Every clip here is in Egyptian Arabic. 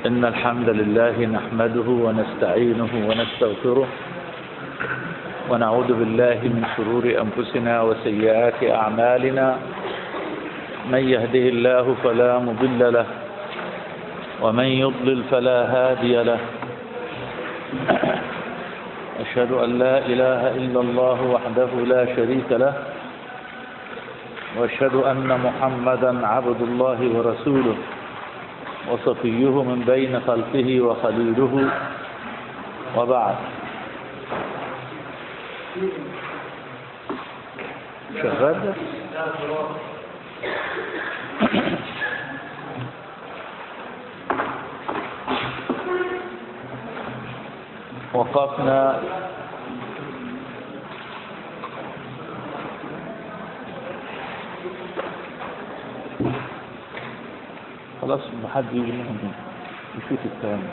إن الحمد لله نحمده ونستعينه ونستغفره ونعوذ بالله من شرور أنفسنا وسيئات أعمالنا من يهده الله فلا مضل له ومن يضلل فلا هادي له أشهد أن لا إله إلا الله وحده لا شريك له وأشهد أن محمدا عبد الله ورسوله وصفيه من بين خلقه وخليله وبعد شغال ده؟ وقفنا خلاص ما حد يجي منهم يشوف الثاني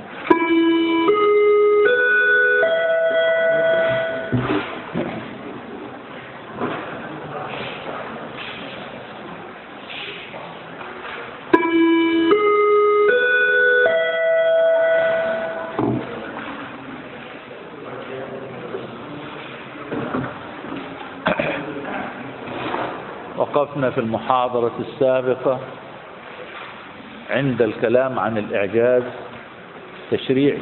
وقفنا في المحاضرة السابقة عند الكلام عن الإعجاز التشريعي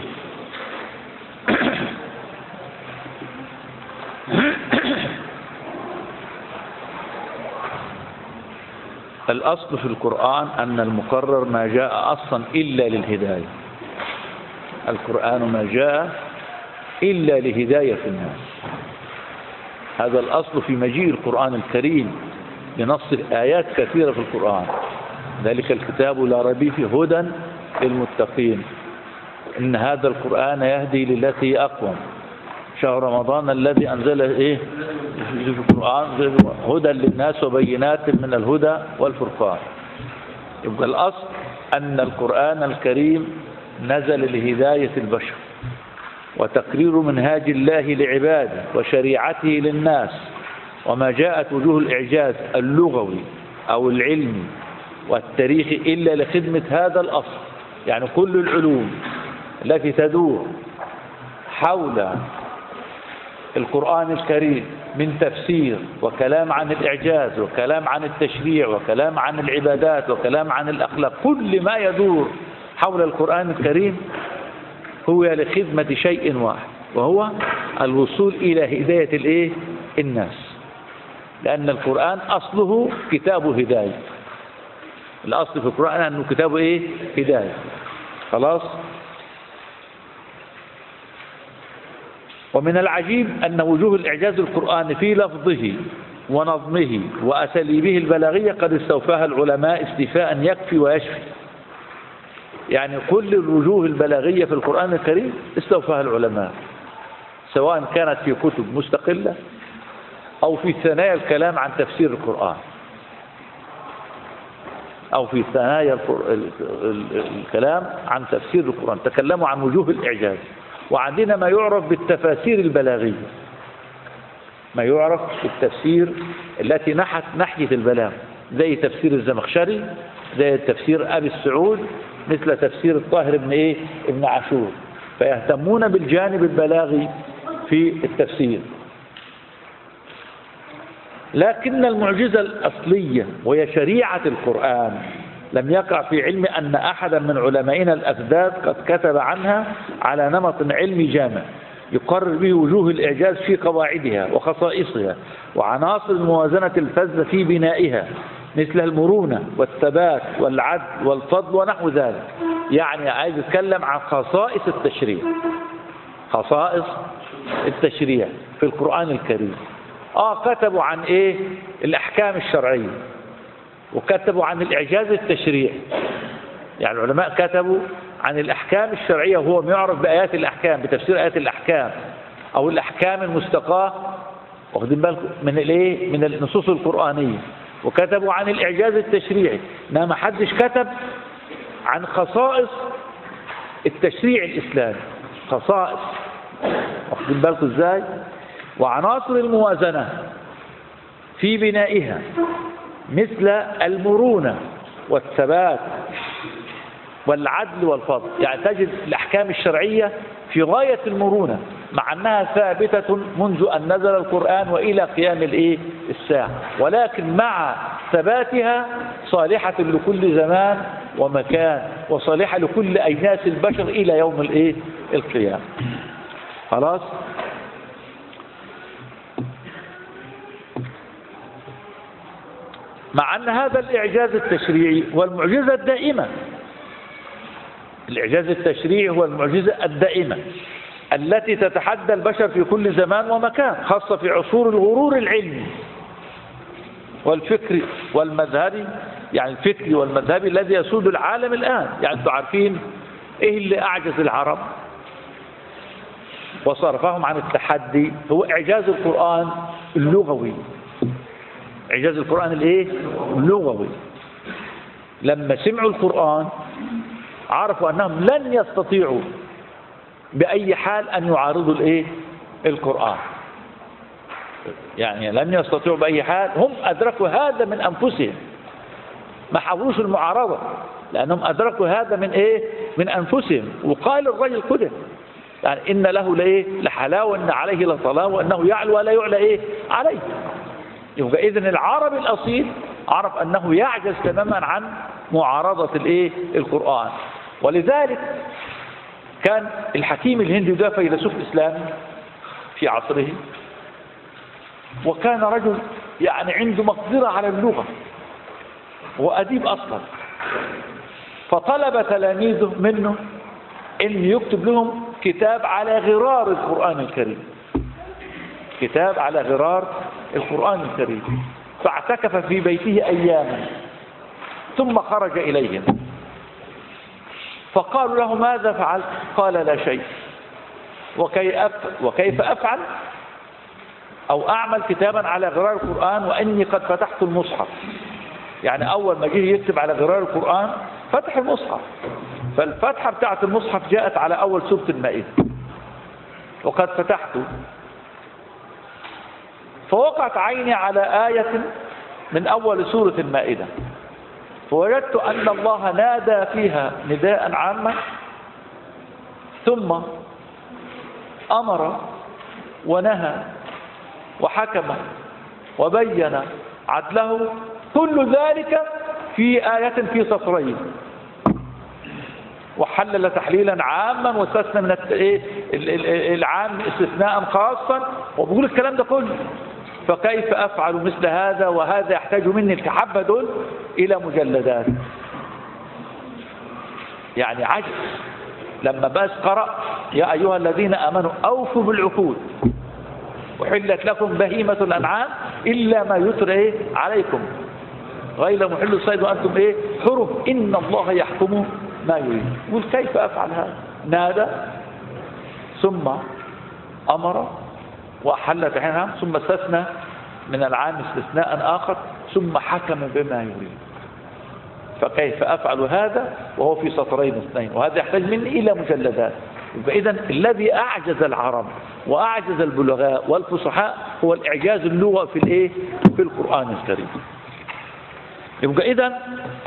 الأصل في القرآن أن المقرر ما جاء أصلا إلا للهداية القرآن ما جاء إلا لهداية الناس هذا الأصل في مجيء القرآن الكريم بنص آيات كثيرة في القرآن ذلك الكتاب لا ريب فيه هدى للمتقين إن هذا القرآن يهدي للتي هي أقوم شهر رمضان الذي أنزل إيه في القرآن هدى للناس وبينات من الهدى والفرقان يبقى الأصل أن القرآن الكريم نزل لهداية البشر وتقرير منهاج الله لعباده وشريعته للناس وما جاءت وجوه الإعجاز اللغوي أو العلمي والتاريخ إلا لخدمة هذا الأصل يعني كل العلوم التي تدور حول القرآن الكريم من تفسير وكلام عن الإعجاز وكلام عن التشريع وكلام عن العبادات وكلام عن الأخلاق كل ما يدور حول القرآن الكريم هو لخدمة شيء واحد وهو الوصول إلى هداية الإيه؟ الناس لأن القرآن أصله كتاب هداية الأصل في القرآن أنه كتابه إيه هداية خلاص ومن العجيب أن وجوه الإعجاز القرآن في لفظه ونظمه وأساليبه البلاغية قد استوفاها العلماء استيفاء يكفي ويشفي يعني كل الوجوه البلاغية في القرآن الكريم استوفاها العلماء سواء كانت في كتب مستقلة أو في ثنايا الكلام عن تفسير القرآن أو في ثنايا الكلام عن تفسير القرآن تكلموا عن وجوه الإعجاز وعندنا ما يعرف بالتفاسير البلاغية ما يعرف بالتفسير التي نحت ناحية البلاغ زي تفسير الزمخشري زي تفسير أبي السعود مثل تفسير الطاهر بن إيه ابن عاشور فيهتمون بالجانب البلاغي في التفسير لكن المعجزة الأصلية وهي شريعة القرآن لم يقع في علم أن أحدا من علمائنا الأفداد قد كتب عنها على نمط علمي جامع يقرر به وجوه الإعجاز في قواعدها وخصائصها وعناصر الموازنة الفذة في بنائها مثل المرونة والثبات والعدل والفضل ونحو ذلك يعني عايز يتكلم عن خصائص التشريع خصائص التشريع في القرآن الكريم آه كتبوا عن إيه الأحكام الشرعية وكتبوا عن الإعجاز التشريعي يعني العلماء كتبوا عن الأحكام الشرعية وهو ما يعرف بآيات الأحكام بتفسير آيات الأحكام أو الأحكام المستقاة واخدين بالكم من الإيه من النصوص القرآنية وكتبوا عن الإعجاز التشريعي إنما ما حدش كتب عن خصائص التشريع الإسلامي خصائص واخدين بالكم إزاي وعناصر الموازنة في بنائها مثل المرونة والثبات والعدل والفضل يعني تجد الأحكام الشرعية في غاية المرونة مع أنها ثابتة منذ أن نزل القرآن وإلى قيام الإيه الساعة ولكن مع ثباتها صالحة لكل زمان ومكان وصالحة لكل أجناس البشر إلى يوم الإيه القيامة خلاص مع أن هذا الإعجاز التشريعي هو المعجزة الدائمة الإعجاز التشريعي هو المعجزة الدائمة التي تتحدى البشر في كل زمان ومكان خاصة في عصور الغرور العلمي والفكري والمذهبي يعني الفكري والمذهبي الذي يسود العالم الآن يعني انتم عارفين ايه اللي أعجز العرب وصرفهم عن التحدي هو إعجاز القرآن اللغوي إعجاز القرآن الإيه؟ اللغوي لما سمعوا القرآن عرفوا أنهم لن يستطيعوا بأي حال أن يعارضوا الإيه؟ القرآن يعني لن يستطيعوا بأي حال هم أدركوا هذا من أنفسهم ما حاولوش المعارضة لأنهم أدركوا هذا من إيه؟ من أنفسهم وقال الرجل كده يعني إن له لإيه؟ لحلاوة وإن عليه لطلاوة وأنه يعلو ولا يعلى إيه؟ عليه يبقى إذن العربي الأصيل عرف أنه يعجز تماما عن معارضة الإيه؟ القرآن ولذلك كان الحكيم الهندي ده فيلسوف إسلامي في عصره وكان رجل يعني عنده مقدرة على اللغة وأديب أصلا فطلب تلاميذه منه أن يكتب لهم كتاب على غرار القرآن الكريم كتاب على غرار القرآن الكريم فاعتكف في بيته أياما ثم خرج إليهم فقالوا له ماذا فعلت قال لا شيء وكيف أفعل أو أعمل كتابا على غرار القرآن وإني قد فتحت المصحف يعني أول ما جه يكتب على غرار القرآن فتح المصحف فالفتحة بتاعت المصحف جاءت على أول سورة المائدة وقد فتحته فوقعت عيني على آية من أول سورة المائدة فوجدت أن الله نادى فيها نداء عاما ثم أمر ونهى وحكم وبين عدله كل ذلك في آية في سطرين وحلل تحليلا عاما واستثنى من العام استثناء خاصا وبيقول الكلام ده كله فكيف أفعل مثل هذا وهذا يحتاج مني الكحبة دول إلى مجلدات يعني عجز لما بس قرأ يا أيها الذين أمنوا أوفوا بالعقود وحلت لكم بهيمة الأنعام إلا ما يترى إيه عليكم غير محل الصيد وأنتم إيه حرم إن الله يحكم ما يريد يقول كيف أفعل هذا نادى ثم أمر وأحل تحينها ثم استثنى من العام استثناء آخر ثم حكم بما يريد فكيف أفعل هذا وهو في سطرين اثنين وهذا يحتاج مني إلى مجلدات فإذا الذي أعجز العرب وأعجز البلغاء والفصحاء هو الإعجاز اللغة في الإيه؟ في القرآن الكريم يبقى إذا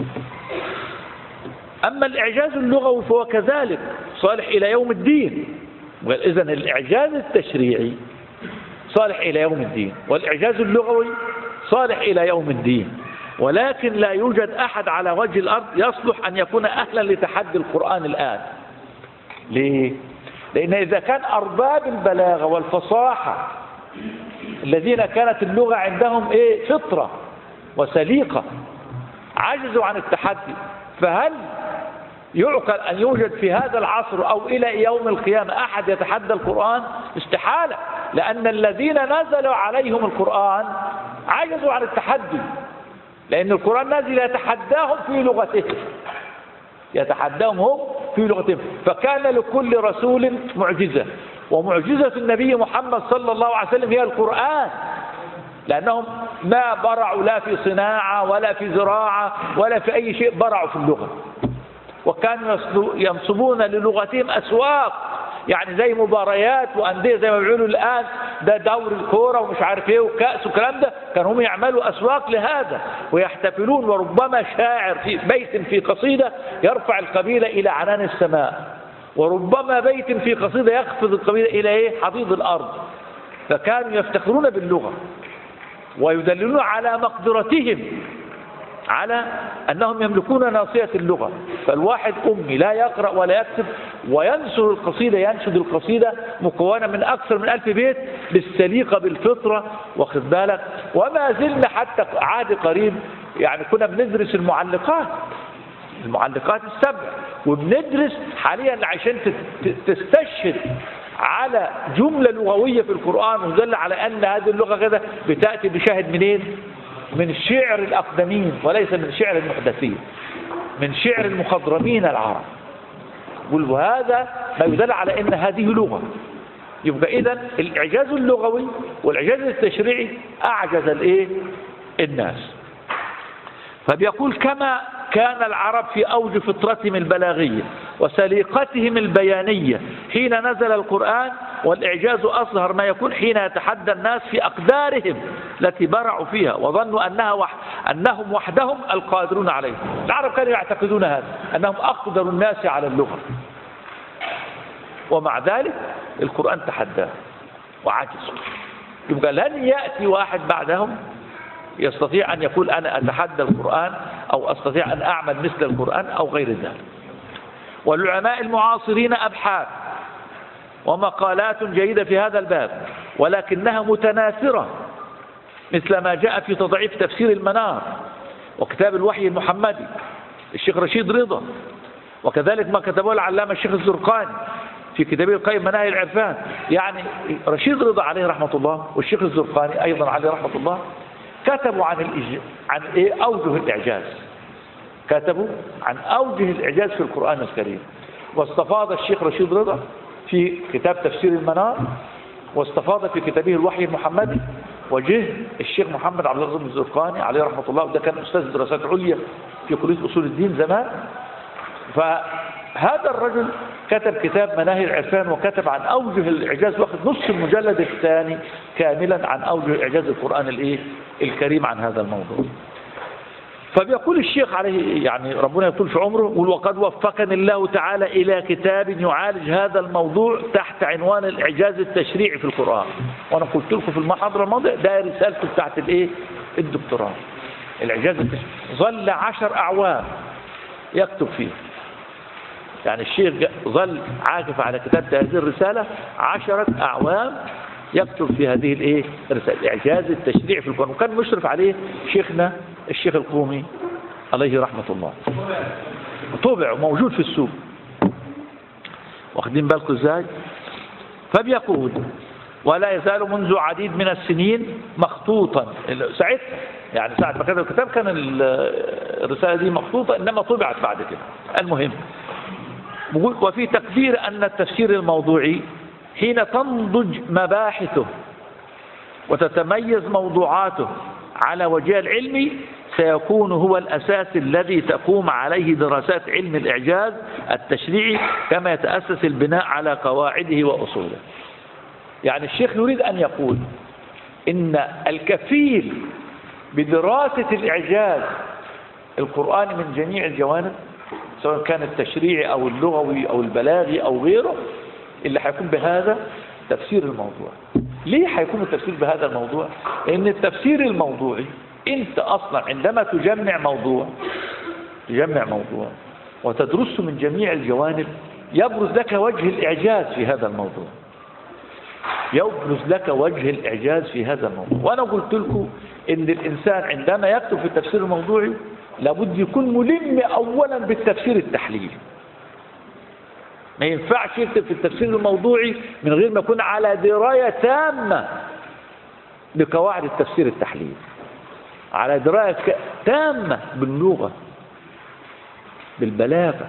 أما الإعجاز اللغوي فهو كذلك صالح إلى يوم الدين إذا الإعجاز التشريعي صالح إلى يوم الدين والإعجاز اللغوي صالح إلى يوم الدين ولكن لا يوجد أحد على وجه الأرض يصلح أن يكون أهلا لتحدي القرآن الآن ليه؟ لأن إذا كان أرباب البلاغة والفصاحة الذين كانت اللغة عندهم إيه فطرة وسليقة عجزوا عن التحدي فهل يعقل أن يوجد في هذا العصر أو إلى يوم القيامة أحد يتحدى القرآن استحالة لأن الذين نزلوا عليهم القرآن عجزوا عن التحدي لأن القرآن نازل يتحداهم في لغتهم يتحداهم هم في لغتهم فكان لكل رسول معجزة ومعجزة النبي محمد صلى الله عليه وسلم هي القرآن لأنهم ما برعوا لا في صناعة ولا في زراعة ولا في أي شيء برعوا في اللغة وكانوا ينصبون للغتهم أسواق يعني زي مباريات وأندية زي ما بيقولوا الآن ده دور الكوره ومش عارف ايه وكاس والكلام ده كانوا هم يعملوا اسواق لهذا ويحتفلون وربما شاعر في بيت في قصيده يرفع القبيله الى عنان السماء وربما بيت في قصيده يخفض القبيله الى ايه حضيض الارض فكانوا يفتخرون باللغه ويدللون على مقدرتهم على أنهم يملكون ناصية اللغة فالواحد أمي لا يقرأ ولا يكتب وينشر القصيدة ينشد القصيدة مكونة من أكثر من ألف بيت بالسليقة بالفطرة واخد بالك وما زلنا حتى عاد قريب يعني كنا بندرس المعلقات المعلقات السبع وبندرس حاليا عشان تستشهد على جملة لغوية في القرآن ودل على أن هذه اللغة كده بتأتي بشاهد منين؟ من شعر الأقدمين وليس من شعر المحدثين من شعر المخضرمين العرب وهذا ما يدل على أن هذه لغة يبقى إذا الإعجاز اللغوي والإعجاز التشريعي أعجز الإيه؟ الناس فبيقول كما كان العرب في أوج فطرتهم البلاغية وسليقتهم البيانية حين نزل القرآن والإعجاز أظهر ما يكون حين يتحدى الناس في أقدارهم التي برعوا فيها وظنوا أنها وح أنهم وحدهم القادرون عليه العرب كانوا يعتقدون هذا أنهم أقدر الناس على اللغة ومع ذلك القرآن تحداه وعجزوا يبقى لن يأتي واحد بعدهم يستطيع أن يقول أنا أتحدى القرآن أو أستطيع أن أعمل مثل القرآن أو غير ذلك والعلماء المعاصرين أبحاث ومقالات جيدة في هذا الباب ولكنها متناثرة مثل ما جاء في تضعيف تفسير المنار وكتاب الوحي المحمدي الشيخ رشيد رضا وكذلك ما كتبه العلامة الشيخ الزرقاني في كتابه القيم مناهي العرفان يعني رشيد رضا عليه رحمة الله والشيخ الزرقاني أيضا عليه رحمة الله كتبوا عن الإج... عن إيه أوجه الإعجاز كتبوا عن أوجه الإعجاز في القرآن الكريم واستفاض الشيخ رشيد رضا في كتاب تفسير المنار واستفاض في كتابه الوحي المحمدي وجه الشيخ محمد عبد الرزاق الزرقاني عليه رحمة الله وده كان أستاذ دراسات عليا في كلية أصول الدين زمان فهذا الرجل كتب كتاب مناهي العرفان وكتب عن أوجه الإعجاز واخد نص المجلد الثاني كاملا عن أوجه إعجاز القرآن الإيه الكريم عن هذا الموضوع فبيقول الشيخ عليه يعني ربنا يطول في عمره يقول وقد وفقني الله تعالى إلى كتاب يعالج هذا الموضوع تحت عنوان الإعجاز التشريعي في القرآن وأنا قلت لكم في المحاضرة الماضية ده رسالته بتاعت الإيه الدكتوراه الإعجاز التشريعي ظل عشر أعوام يكتب فيه يعني الشيخ ظل عاكف على كتابة هذه الرسالة عشرة أعوام يكتب في هذه الايه الرسالة إعجاز التشريع في القرآن وكان مشرف عليه شيخنا الشيخ القومي عليه رحمة الله طبع موجود في السوق واخدين بالكم ازاي فبيقول ولا يزال منذ عديد من السنين مخطوطا ساعتها يعني ساعة ما كتب الكتاب كان الرسالة دي مخطوطة إنما طبعت بعد كده المهم وفي تقدير أن التفسير الموضوعي حين تنضج مباحثه وتتميز موضوعاته على وجه العلمي سيكون هو الأساس الذي تقوم عليه دراسات علم الإعجاز التشريعي كما يتأسس البناء على قواعده وأصوله يعني الشيخ يريد أن يقول إن الكفيل بدراسة الإعجاز القرآني من جميع الجوانب سواء كان التشريعي أو اللغوي أو البلاغي أو غيره اللي هيكون بهذا تفسير الموضوع ليه هيكون التفسير بهذا الموضوع لأن التفسير الموضوعي أنت أصلا عندما تجمع موضوع تجمع موضوع وتدرسه من جميع الجوانب يبرز لك وجه الإعجاز في هذا الموضوع يبرز لك وجه الإعجاز في هذا الموضوع وأنا قلت لكم إن الإنسان عندما يكتب في التفسير الموضوعي لابد يكون ملم أولا بالتفسير التحليلي ما ينفعش يكتب في التفسير الموضوعي من غير ما يكون على دراية تامة بقواعد التفسير التحليلي على دراية تامة باللغة بالبلاغة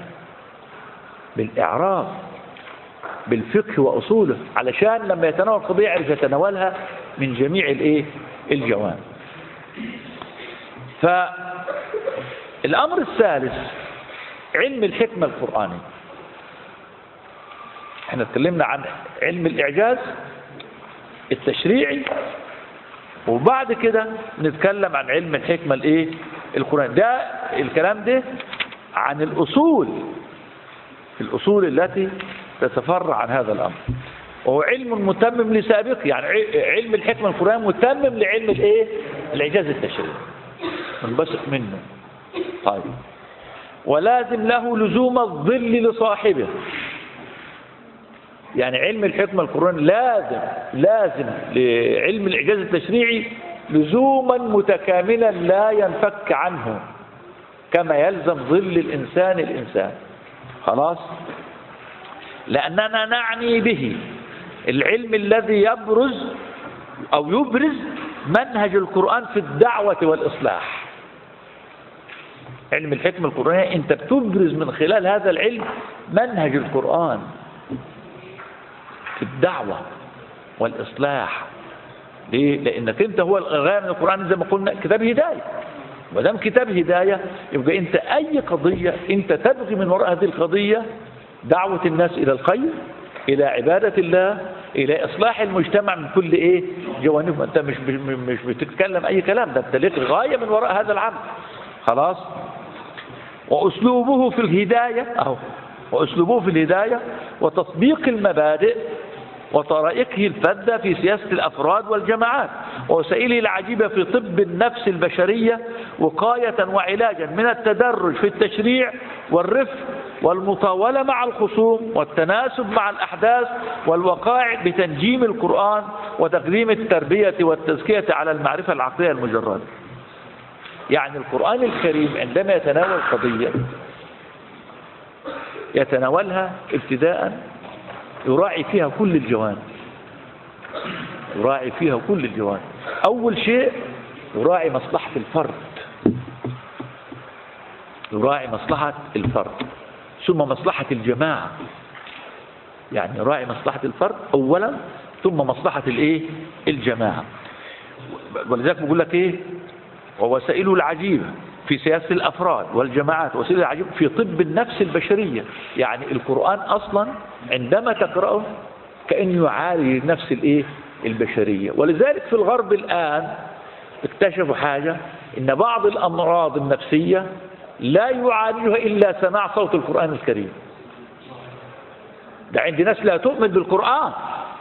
بالإعراب بالفقه وأصوله علشان لما يتناول قضية يعرف يتناولها من جميع الايه الجوانب فالأمر الثالث علم الحكمة القرآنية احنا اتكلمنا عن علم الإعجاز التشريعي وبعد كده نتكلم عن علم الحكمة الايه القرآن ده الكلام ده عن الأصول الأصول التي تتفرع عن هذا الأمر وهو علم متمم لسابقه يعني ع- علم الحكمة القرآن متمم لعلم الايه الإعجاز التشريعي منبثق منه طيب ولازم له لزوم الظل لصاحبه يعني علم الحكمة القرآن لازم لازم لعلم الإعجاز التشريعي لزوما متكاملا لا ينفك عنه كما يلزم ظل الإنسان الإنسان خلاص لأننا نعني به العلم الذي يبرز أو يبرز منهج القرآن في الدعوة والإصلاح علم الحكمة القرآنية أنت بتبرز من خلال هذا العلم منهج القرآن في الدعوة والإصلاح ليه؟ لأنك أنت هو الغاية من القرآن زي ما قلنا كتاب هداية ما دام كتاب هداية يبقى أنت أي قضية أنت تبغي من وراء هذه القضية دعوة الناس إلى الخير إلى عبادة الله إلى إصلاح المجتمع من كل إيه جوانبه أنت مش مش بتتكلم أي كلام ده أنت ليك غاية من وراء هذا العمل خلاص وأسلوبه في الهداية أهو وأسلوبه في الهداية وتطبيق المبادئ وطرائقه الفذة في سياسة الأفراد والجماعات ووسائله العجيبة في طب النفس البشرية وقاية وعلاجا من التدرج في التشريع والرفق والمطاولة مع الخصوم والتناسب مع الأحداث والوقائع بتنجيم القرآن وتقديم التربية والتزكية على المعرفة العقلية المجردة يعني القرآن الكريم عندما يتناول قضية يتناولها ابتداء يراعي فيها كل الجوانب يراعي فيها كل الجوانب أول شيء يراعي مصلحة الفرد يراعي مصلحة الفرد ثم مصلحة الجماعة يعني يراعي مصلحة الفرد أولا ثم مصلحة الايه الجماعة ولذلك بقول لك ايه ووسائله العجيبة في سياسة الأفراد والجماعات وسائل العجيبة في طب النفس البشرية يعني القرآن أصلا عندما تقرأه كأنه يعالج نفس الإيه البشرية ولذلك في الغرب الآن اكتشفوا حاجة إن بعض الأمراض النفسية لا يعالجها إلا سماع صوت القرآن الكريم ده عند ناس لا تؤمن بالقرآن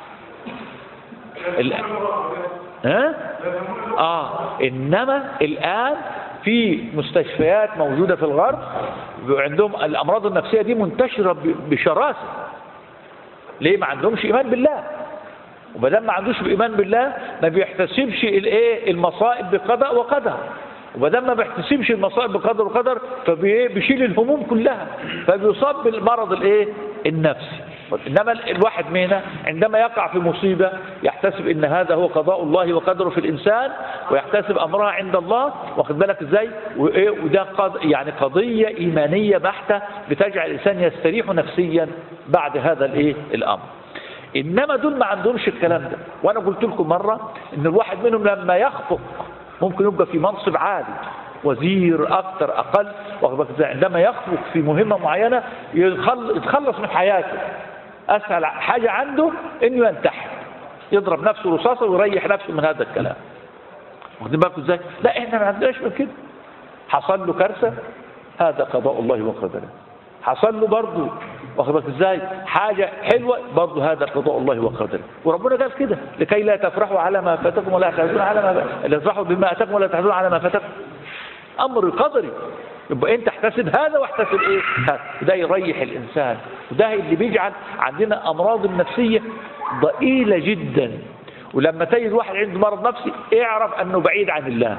ال... ها؟ آه إنما الآن في مستشفيات موجودة في الغرب عندهم الأمراض النفسية دي منتشرة بشراسة ليه ما عندهمش إيمان بالله وما ما عندوش إيمان بالله ما بيحتسبش الايه المصائب بقضاء وقدر وما ما بيحتسبش المصائب بقدر وقدر فبيشيل الهموم كلها فبيصاب بالمرض الايه النفسي انما الواحد منا عندما يقع في مصيبه يحتسب ان هذا هو قضاء الله وقدره في الانسان ويحتسب امرها عند الله واخد بالك ازاي وده قض يعني قضيه ايمانيه بحته بتجعل الانسان يستريح نفسيا بعد هذا الايه الامر انما دول ما عندهمش الكلام ده وانا قلت لكم مره ان الواحد منهم لما يخطئ ممكن يبقى في منصب عالي وزير اكتر اقل عندما يخطئ في مهمه معينه يتخلص من حياته اسهل حاجه عنده انه ينتحر يضرب نفسه رصاصه ويريح نفسه من هذا الكلام واخدين بالكم ازاي لا احنا ما عندناش من كده حصل له كارثه هذا قضاء الله وقدره حصل له برضه واخد بالك ازاي حاجه حلوه برضه هذا قضاء الله وقدره وربنا قال كده لكي لا تفرحوا على ما فاتكم ولا تحزنوا على ما لا تفرحوا بما اتاكم ولا تحزنوا على ما فاتكم امر قدري يبقى انت احتسب هذا واحتسب ايه هذا وده يريح الانسان وده اللي بيجعل عندنا امراض النفسيه ضئيله جدا ولما تجد واحد عنده مرض نفسي اعرف انه بعيد عن الله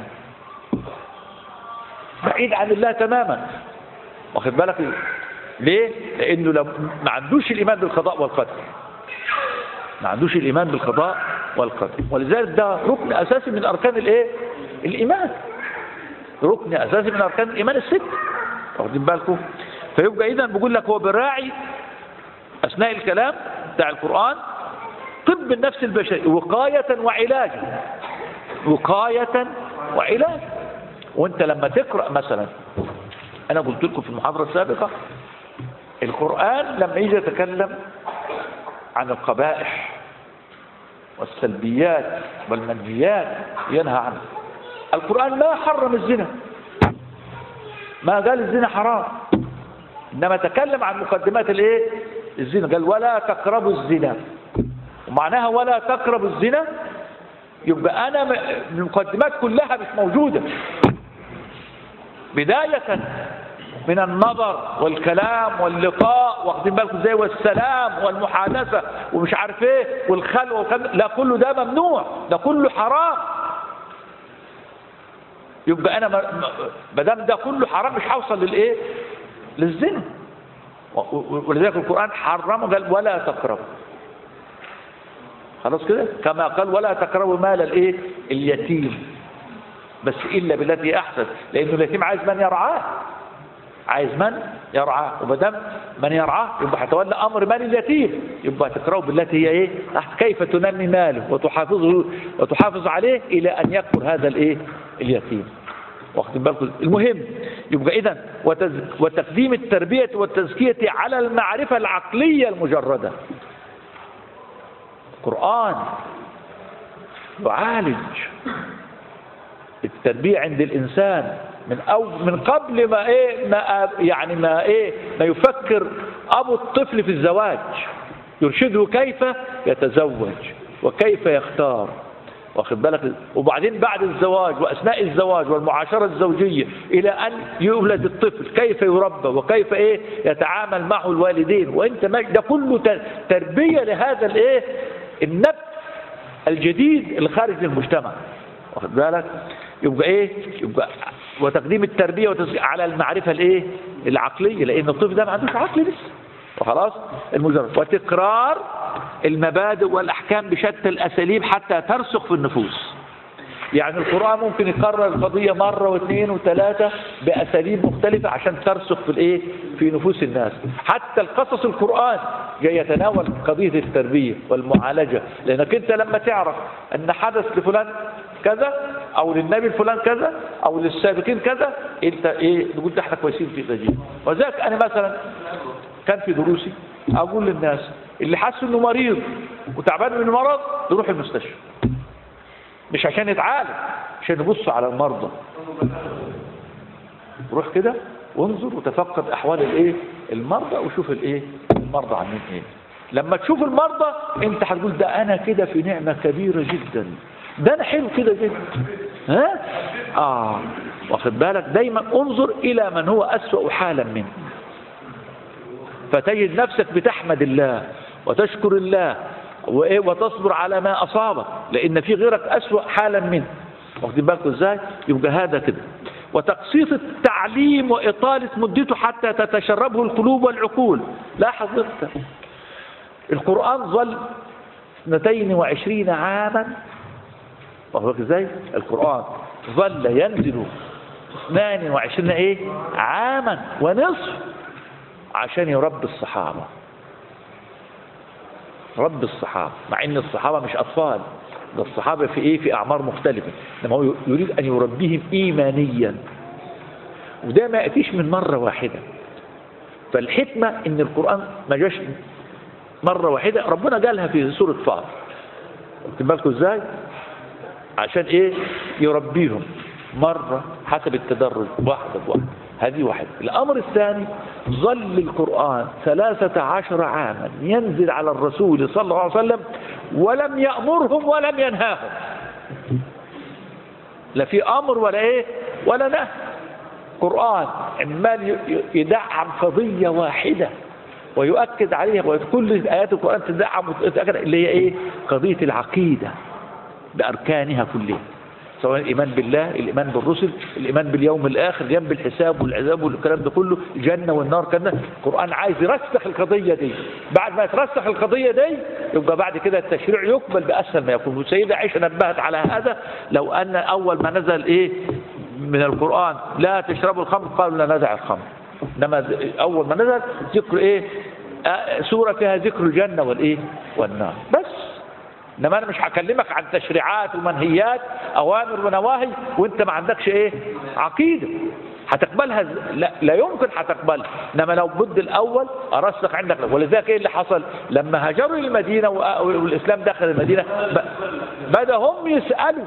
بعيد عن الله تماما واخد بالك ليه لانه لو ما عندوش الايمان بالقضاء والقدر ما عندوش الايمان بالقضاء والقدر ولذلك ده ركن اساسي من اركان الايه الايمان ركن اساسي من اركان الايمان الست واخدين بالكم فيبقى اذا بقول لك هو براعي اثناء الكلام بتاع القران طب النفس البشري وقايه وعلاجا وقايه وعلاج وانت لما تقرا مثلا انا قلت لكم في المحاضره السابقه القران لما يجي يتكلم عن القبائح والسلبيات والمنهيات ينهى عنها القرآن ما حرم الزنا ما قال الزنا حرام إنما تكلم عن مقدمات الايه الزنا قال ولا تقربوا الزنا ومعناها ولا تقربوا الزنا يبقى أنا م- المقدمات كلها مش موجودة بداية من النظر والكلام واللقاء واخدين بالكم ازاي والسلام والمحادثة ومش عارف ايه والخلوة والكلام ده. لا كله ده ممنوع ده كله حرام يبقى انا ما دام ده كله حرام مش هوصل للايه للزنا و- و- ولذلك القرآن حرمه قال ولا تقربوا خلاص كده كما قال ولا تقربوا مال الايه اليتيم بس الا بالتي احسن لانه اليتيم عايز من يرعاه عايز من يرعاه وما دام من يرعاه يبقى هيتولى امر مال اليتيم يبقى تقرأوا بالتي هي ايه أحسن. كيف تنمي ماله وتحافظه وتحافظ عليه الى ان يكبر هذا الايه اليتيم واخدين بالكم المهم يبقى اذا وتز... وتقديم التربيه والتزكيه على المعرفه العقليه المجرده القران يعالج التربيه عند الانسان من أو من قبل ما ايه ما يعني ما ايه ما يفكر ابو الطفل في الزواج يرشده كيف يتزوج وكيف يختار واخد بالك وبعدين بعد الزواج واثناء الزواج والمعاشره الزوجيه الى ان يولد الطفل كيف يربى وكيف ايه يتعامل معه الوالدين وانت ما ده كله ت- تربيه لهذا الايه النفس الجديد الخارج للمجتمع واخد بالك يبقى ايه يبقى وتقديم التربيه وتسجيل على المعرفه الايه العقليه لان الطفل ده ما عندوش عقل لسه وخلاص المجرد وتكرار المبادئ والاحكام بشتى الاساليب حتى ترسخ في النفوس يعني القرآن ممكن يكرر القضية مرة واثنين وثلاثة بأساليب مختلفة عشان ترسخ في الإيه؟ في نفوس الناس. حتى القصص القرآن جاي يتناول قضية التربية والمعالجة، لأنك أنت لما تعرف أن حدث لفلان كذا أو للنبي الفلان كذا أو للسابقين كذا، أنت إيه؟ نقول ده إحنا كويسين في تجيب. وذلك أنا مثلا كان في دروسي أقول للناس اللي حس إنه مريض وتعبان من المرض يروح المستشفى. مش عشان يتعالج عشان يبص على المرضى روح كده وانظر وتفقد احوال الايه المرضى وشوف الايه المرضى عاملين ايه لما تشوف المرضى انت هتقول ده انا كده في نعمه كبيره جدا ده انا حلو كده جدا ها اه واخد بالك دايما انظر الى من هو اسوا حالا منه فتجد نفسك بتحمد الله وتشكر الله وإيه وتصبر على ما أصابك لأن في غيرك أسوأ حالا منه واخدين بالكم إزاي يبقى هذا كده وتقسيط التعليم وإطالة مدته حتى تتشربه القلوب والعقول لاحظ انت القرآن ظل 22 عاما واخد بالك ازاي القرآن ظل ينزل 22 ايه عاما ونصف عشان يربي الصحابة رب الصحابة مع ان الصحابة مش اطفال ده الصحابة في ايه في اعمار مختلفة انما هو يريد ان يربيهم ايمانيا وده ما يأتيش من مرة واحدة فالحكمة ان القرآن ما جاش مرة واحدة ربنا قالها في سورة فاطر واخدين بالكم ازاي عشان ايه يربيهم مرة حسب التدرج واحدة بواحدة هذه واحدة الأمر الثاني ظل القرآن ثلاثة عشر عاما ينزل على الرسول صلى الله عليه وسلم ولم يأمرهم ولم ينهاهم لا في أمر ولا إيه ولا نهي قرآن عمال يدعم قضية واحدة ويؤكد عليها وكل آيات القرآن تدعم وتأكد اللي هي إيه قضية العقيدة بأركانها كلها سواء الإيمان بالله الإيمان بالرسل الإيمان باليوم الآخر الإيمان بالحساب والعذاب والكلام ده كله الجنة والنار كده القرآن عايز يرسخ القضية دي بعد ما يترسخ القضية دي يبقى بعد كده التشريع يقبل بأسهل ما يكون والسيدة عائشة نبهت على هذا لو أن أول ما نزل إيه من القرآن لا تشربوا الخمر قالوا لا ندع الخمر إنما أول ما نزل ذكر إيه آه سورة فيها ذكر الجنة والإيه والنار بس انما انا مش هكلمك عن تشريعات ومنهيات اوامر ونواهي وانت ما عندكش ايه عقيده هتقبلها إز- لا, لا يمكن هتقبلها انما لو بد الاول ارسخ عندك ولذلك ايه اللي حصل لما هاجروا المدينه وأ- والاسلام دخل المدينه ب- بدا هم يسالوا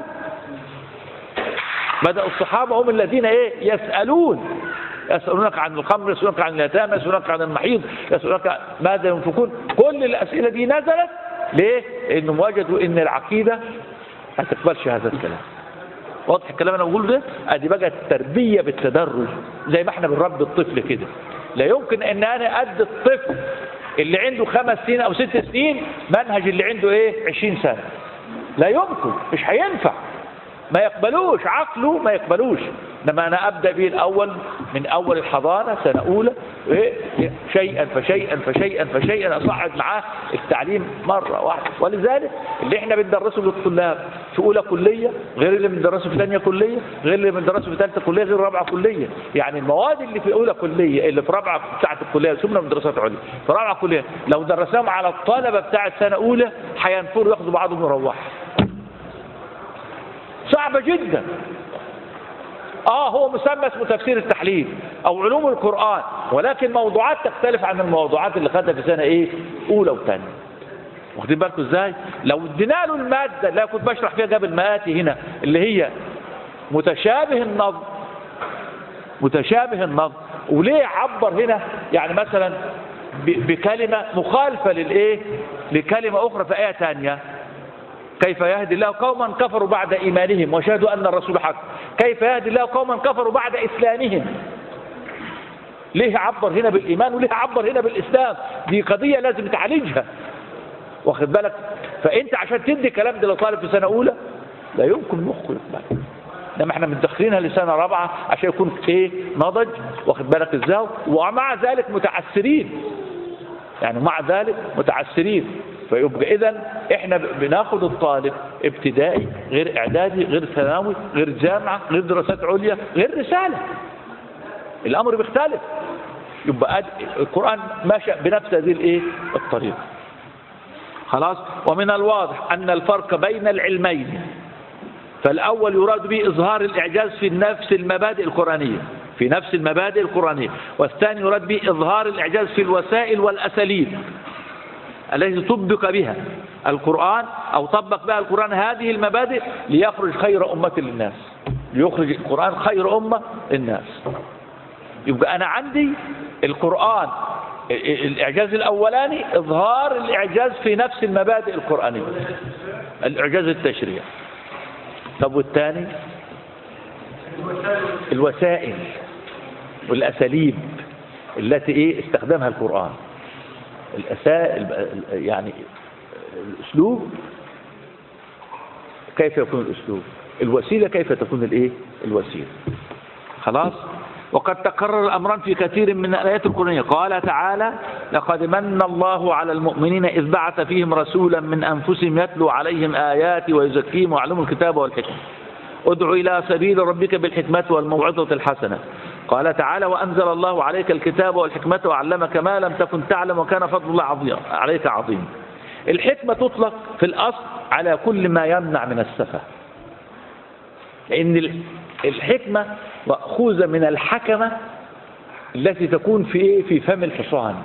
بدا الصحابه هم الذين ايه يسالون يسألونك عن الخمر يسألونك عن اليتامى يسألونك عن المحيض يسألونك ماذا ينفقون كل الأسئلة دي نزلت ليه؟ لأنهم وجدوا إن العقيدة ما تقبلش هذا الكلام واضح الكلام اللي انا بقوله ده ادي بقى التربيه بالتدرج زي ما احنا بنربي الطفل كده لا يمكن ان انا ادي الطفل اللي عنده خمس سنين او ست سنين منهج اللي عنده ايه 20 سنه لا يمكن مش هينفع ما يقبلوش عقله ما يقبلوش انما انا ابدا به الاول من اول الحضانه سنه اولى إيه؟ شيئا فشيئا فشيئا فشيئا اصعد معاه التعليم مره واحده ولذلك اللي احنا بندرسه للطلاب في اولى كليه غير اللي بندرسه في ثانيه كليه غير اللي بندرسه في ثالثه كليه غير رابعه كليه يعني المواد اللي في اولى كليه اللي في رابعه بتاعه الكليه ثم من دراسات عليا في رابعه كليه لو درسناهم على الطلبه بتاعه سنه اولى هينفروا ياخدوا بعضهم ويروحوا صعبة جدا اه هو مسمى اسمه تفسير التحليل او علوم القرآن ولكن موضوعات تختلف عن الموضوعات اللي خدها في سنة ايه اولى وثانيه واخدين بالكم ازاي لو ادينا له المادة اللي أنا كنت بشرح فيها قبل ما اتي هنا اللي هي متشابه النظم متشابه النظم وليه عبر هنا يعني مثلا ب- بكلمة مخالفة للايه لكلمة اخرى في آية ثانية كيف يهدي الله قوما كفروا بعد إيمانهم وشهدوا أن الرسول حق كيف يهدي الله قوما كفروا بعد إسلامهم ليه عبر هنا بالإيمان وليه عبر هنا بالإسلام دي قضية لازم تعالجها واخد بالك فأنت عشان تدي كلام ده لطالب في سنة أولى لا يمكن مخه يقبل انما احنا مدخلينها لسنة رابعة عشان يكون ايه نضج واخد بالك ازاي ومع ذلك متعسرين يعني مع ذلك متعسرين فيبقى اذا احنا بناخد الطالب ابتدائي غير اعدادي غير ثانوي غير جامعه غير دراسات عليا غير رساله الامر بيختلف يبقى أد- القران ماشي بنفس هذه الايه الطريقه خلاص ومن الواضح ان الفرق بين العلمين فالاول يراد به اظهار الاعجاز في نفس المبادئ القرانيه في نفس المبادئ القرانيه والثاني يراد به اظهار الاعجاز في الوسائل والاساليب التي طبق بها القرآن أو طبق بها القرآن هذه المبادئ ليخرج خير أمة للناس ليخرج القرآن خير أمة للناس يبقى أنا عندي القرآن الإعجاز الأولاني إظهار الإعجاز في نفس المبادئ القرآنية الإعجاز التشريع طب والثاني الوسائل والأساليب التي إيه استخدمها القرآن الأسا... يعني الأسلوب كيف يكون الأسلوب الوسيلة كيف تكون الإيه الوسيلة خلاص وقد تكرر الأمران في كثير من الآيات القرآنية قال تعالى لقد من الله على المؤمنين إذ بعث فيهم رسولا من أنفسهم يتلو عليهم آيات ويزكيهم ويعلمهم الكتاب والحكمة ادع إلى سبيل ربك بالحكمة والموعظة الحسنة قال تعالى وأنزل الله عليك الكتاب والحكمة وعلمك ما لم تكن تعلم وكان فضل الله عظيم عليك عظيم الحكمة تطلق في الأصل على كل ما يمنع من السفة لأن الحكمة مأخوذة من الحكمة التي تكون في إيه في فم الحصان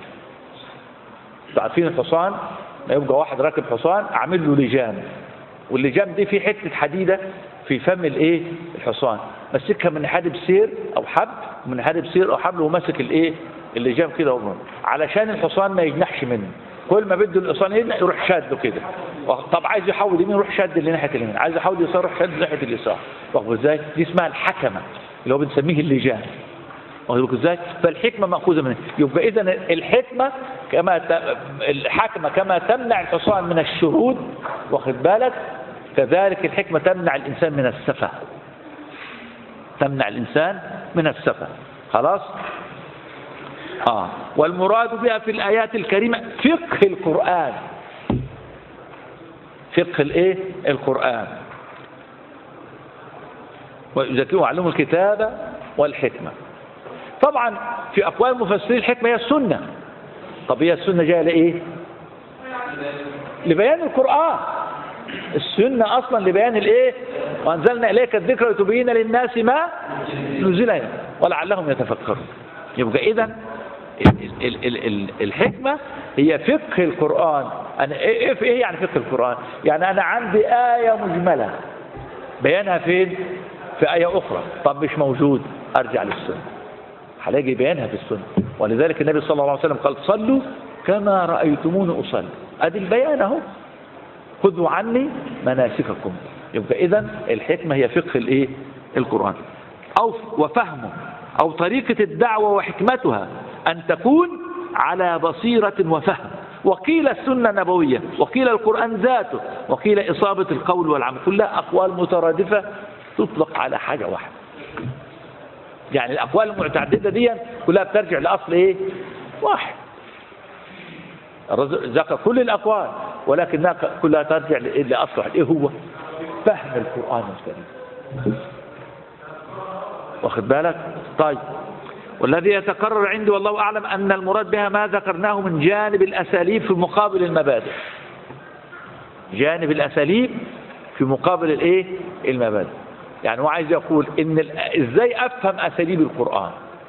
عارفين الحصان ما يبقى واحد راكب حصان عامل له لجام واللجام دي في حتة حديدة في فم الايه الحصان مسكها من حادب سير او حبل من حادب سير او حبل وماسك الايه اللجام كده ومن. علشان الحصان ما يجنحش منه كل ما بده الحصان يجنح يروح شاده كده طب عايز يحول يمين يروح شاد لناحيه اليمين عايز يحول يسار يروح شاد لناحيه اليسار واخد ازاي دي اسمها الحكمه اللي هو بنسميه اللجام واخد ازاي فالحكمه ماخوذه منه يبقى اذا الحكمه كما ت... الحكمه كما تمنع الحصان من الشهود واخد بالك كذلك الحكمة تمنع الإنسان من السفة تمنع الإنسان من السفة خلاص آه والمراد بها في الآيات الكريمة فقه القرآن فقه الايه القرآن ويزكيه وعلمه الكتابة والحكمة طبعا في أقوال المفسرين الحكمة هي السنة طب هي السنة جاية لإيه لبيان القرآن السنة أصلا لبيان الإيه وأنزلنا إليك الذكر لتبين للناس ما نزل إليه ولعلهم يتفكرون يبقى إذا ال- ال- ال- الحكمة هي فقه القرآن أنا إيه إيه- إيه يعني فقه القرآن يعني أنا عندي آية مجملة بيانها فين في آية أخرى طب مش موجود أرجع للسنة هلاقي بيانها في السنة ولذلك النبي صلى الله عليه وسلم قال صلوا كما رأيتموني أصلي أدي البيان أهو خذوا عني مناسككم يبقى إذا الحكمة هي فقه الإيه القرآن أو وفهمه أو طريقة الدعوة وحكمتها أن تكون على بصيرة وفهم وقيل السنة النبوية وقيل القرآن ذاته وقيل إصابة القول والعمل كلها أقوال مترادفة تطلق على حاجة واحدة يعني الأقوال المتعددة دي كلها بترجع لأصل إيه واحد الرجل ذكر كل الأقوال ولكنها كلها ترجع لإيه؟ لأصل واحد إيه هو فهم القرآن الكريم واخد بالك طيب والذي يتكرر عندي والله أعلم أن المراد بها ما ذكرناه من جانب الأساليب في مقابل المبادئ جانب الأساليب في مقابل الإيه المبادئ يعني هو عايز يقول إن ال- إزاي أفهم أساليب القرآن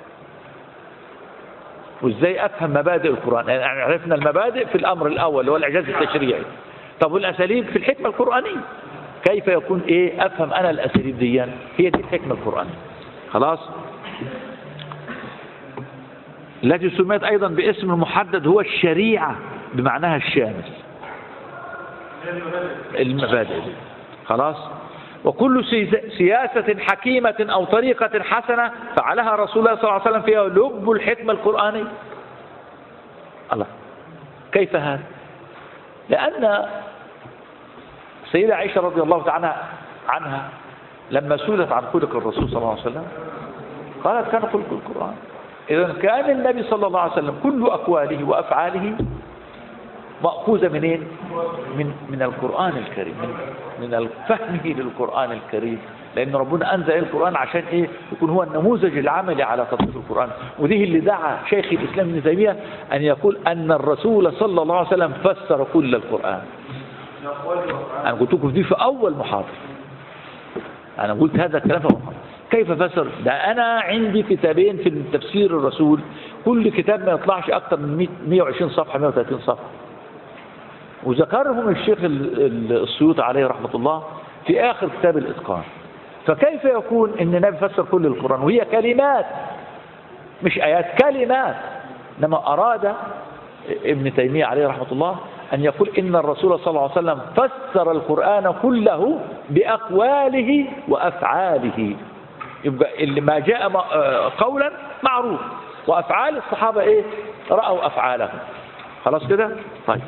وإزاي أفهم مبادئ القرآن يعني عرفنا المبادئ في الأمر الأول اللي هو الإعجاز التشريعي طب والأساليب في الحكمة القرآنية كيف يكون إيه أفهم أنا الأساليب دي هي دي الحكمة القرآنية خلاص التي سميت أيضا باسم محدد هو الشريعة بمعناها الشامل المبادئ دي. خلاص وكل سي- سياسة حكيمة أو طريقة حسنة فعلها رسول الله صلى الله عليه وسلم فيها لب الحكمة القرآنية الله كيف هذا لأن سيدة عائشة رضي الله تعالى عنها لما سئلت عن خلق الرسول صلى الله عليه وسلم قالت كان خلق القرآن إذا كان النبي صلى الله عليه وسلم كل أقواله وأفعاله مأخوذة منين؟ من من القرآن الكريم من من فهمه للقرآن الكريم لأن ربنا أنزل القرآن عشان إيه؟ يكون هو النموذج العملي على تطبيق القرآن ودي اللي دعا شيخ الإسلام ابن تيمية أن يقول أن الرسول صلى الله عليه وسلم فسر كل القرآن أنا قلت لكم دي في أول محاضرة أنا قلت هذا الكلام في أول محاضرة كيف فسر ده أنا عندي كتابين في تفسير الرسول كل كتاب ما يطلعش أكثر من 100 120 صفحة 130 صفحة وذكرهم الشيخ ال- ال- السيوطي عليه رحمة الله في آخر كتاب الإتقان فكيف يكون أن النبي فسر كل القرآن وهي كلمات مش آيات كلمات إنما أراد ابن تيمية عليه رحمة الله أن يقول إن الرسول صلى الله عليه وسلم فسر القرآن كله بأقواله وأفعاله يبقى اللي ما جاء م- آه قولا معروف وأفعال الصحابة إيه رأوا أفعالهم خلاص كده طيب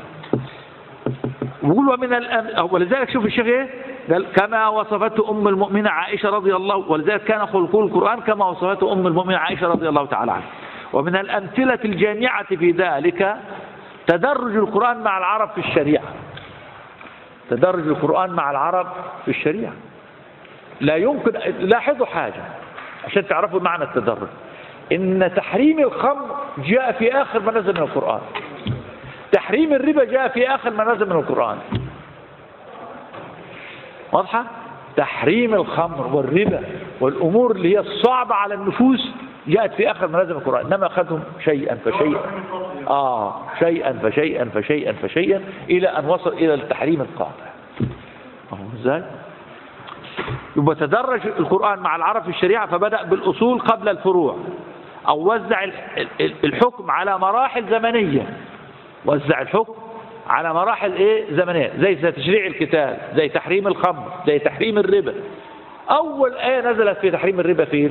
ويقول ومن الأم... ولذلك شوف الشيخ ايه قال كما وصفته ام المؤمنين عائشه رضي الله ولذلك كان خلق القران كما وصفته ام المؤمنين عائشه رضي الله تعالى عنها ومن الامثله الجامعه في ذلك تدرج القران مع العرب في الشريعه تدرج القران مع العرب في الشريعه لا يمكن لاحظوا حاجه عشان تعرفوا معنى التدرج ان تحريم الخمر جاء في اخر ما نزل من القران تحريم الربا جاء في آخر ما نزل من القرآن واضحة؟ تحريم الخمر والربا والأمور اللي هي الصعبة على النفوس جاءت في آخر ما نزل من القرآن إنما أخذهم شيئا فشيئا آه شيئا فشيئا فشيئا فشيئا إلى أن وصل إلى التحريم القاطع فاهم إزاي؟ يبقى تدرج القرآن مع العرب في الشريعة فبدأ بالأصول قبل الفروع أو وزع الحكم على مراحل زمنية وزع الحكم على مراحل ايه زمنيه زي تشريع القتال زي تحريم الخمر زي تحريم الربا اول ايه نزلت في تحريم الربا فين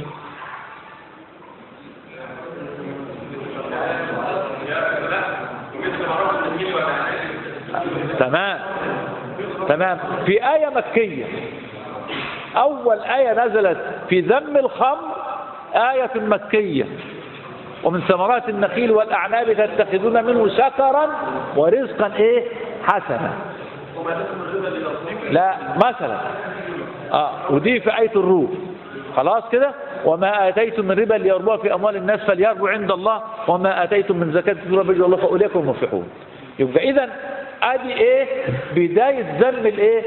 تمام تمام في آية مكية أول آية نزلت في ذم الخمر آية مكية ومن ثمرات النخيل والأعناب تتخذون منه سكرا ورزقا إيه حسنا لا مثلا آه ودي في آية الروح خلاص كده وما آتيتم من ربا ليربوها في أموال الناس فليربوا عند الله وما آتيتم من زكاة تربوا الله فأولئك هم المفلحون يبقى إذا أدي إيه بداية ذم الإيه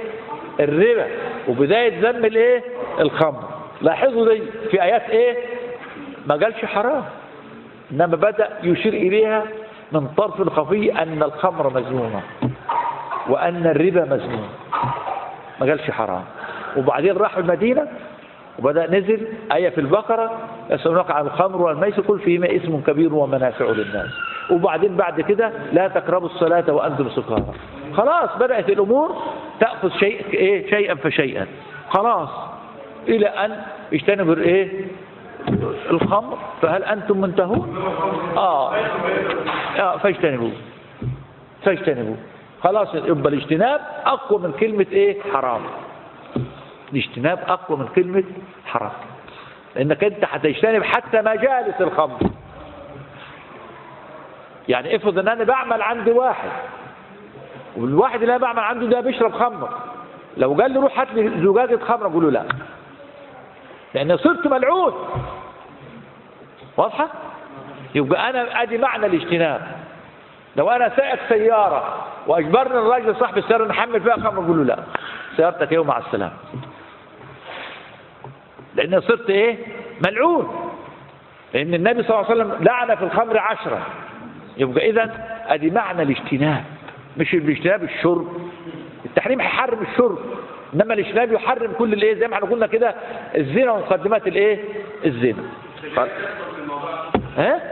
الربا وبداية ذم الإيه الخمر لاحظوا دي في آيات إيه ما قالش حرام إنما بدأ يشير إليها من طرف خفي أن الخمر مذمومة وأن الربا مذموم ما قالش حرام وبعدين راح المدينة وبدأ نزل آية في البقرة يسألونك عن الخمر والميسر قل فيهما اسم كبير ومنافع للناس وبعدين بعد كده لا تقربوا الصلاة وأنتم سكارى خلاص بدأت الأمور تأخذ شيء إيه شيئا فشيئا خلاص إلى أن اجتنبوا إيه الخمر فهل أنتم منتهون آه, آه فاجتنبوا فاجتنبوا خلاص يبقى الاجتناب أقوى من كلمة إيه حرام الاجتناب أقوى من كلمة حرام لأنك أنت هتجتنب حتى مجالس الخمر يعني افرض ان انا بعمل عند واحد والواحد اللي انا بعمل عنده ده بيشرب خمر لو قال لي روح هات لي زجاجه خمر اقول له لا لان صرت ملعون واضحه يبقى انا ادي معنى الاجتناب لو انا سائق سياره واجبرني الراجل صاحب السياره نحمل فيها خمر اقول له لا سيارتك ايه مع السلامه لان صرت ايه ملعون لان النبي صلى الله عليه وسلم لعن في الخمر عشرة يبقى اذا ادي معنى الاجتناب مش الاجتناب الشرب التحريم هيحرم الشرب انما الاجتناب يحرم كل الايه زي ما احنا قلنا كده الزنا ومقدمات الايه الزنا ها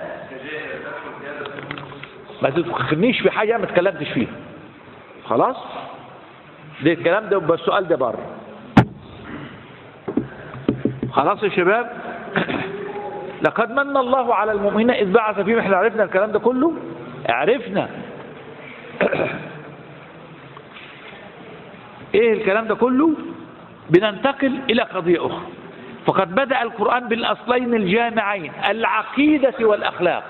ما تدخلنيش في حاجه ما اتكلمتش فيها خلاص ده الكلام ده يبقى السؤال ده بره خلاص يا شباب لقد من الله على المؤمنين إذ بعث فيهم احنا عرفنا الكلام ده كله عرفنا ايه الكلام ده كله بننتقل الى قضية اخرى فقد بدأ القرآن بالاصلين الجامعين العقيدة والاخلاق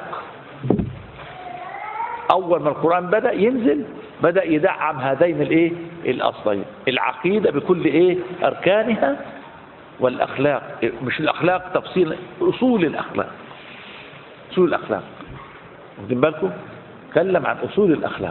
اول ما القرآن بدأ ينزل بدأ يدعم هذين الايه الاصلين العقيدة بكل ايه اركانها والاخلاق مش الاخلاق تفصيل اصول الاخلاق اصول الاخلاق واخدين بالكم تكلم عن اصول الاخلاق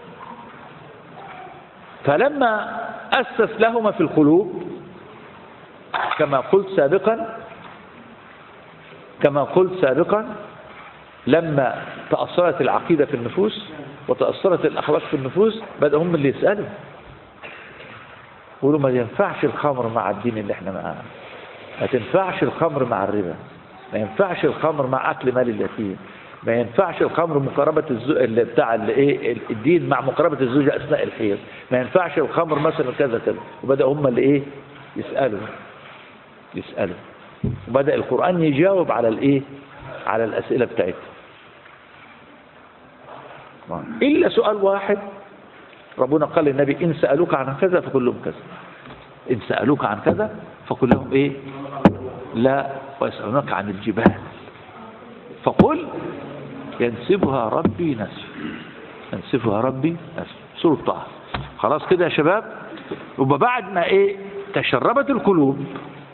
فلما اسس لهما في القلوب كما قلت سابقا كما قلت سابقا لما تأثرت العقيدة في النفوس وتأثرت الأخلاق في النفوس بدأ هم اللي يسألوا يقولوا ما ينفعش الخمر مع الدين اللي احنا معاه ما تنفعش الخمر مع الربا ما ينفعش الخمر مع اكل مال اليتيم ما ينفعش الخمر مقاربة الزو... اللي بتاع الايه الدين مع مقاربة الزوجة اثناء الحيض ما ينفعش الخمر مثلا كذا كذا وبدأ هم اللي ايه يسألوا يسألوا وبدأ القرآن يجاوب على الايه على الأسئلة بتاعتهم إلا سؤال واحد ربنا قال للنبي إن سألوك عن كذا فقل لهم كذا إن سألوك عن كذا فقل لهم إيه لا ويسألونك عن الجبال فقل ينسبها ربي نسف ينسبها ربي نسف سورة طه خلاص كده يا شباب يبقى بعد ما إيه تشربت القلوب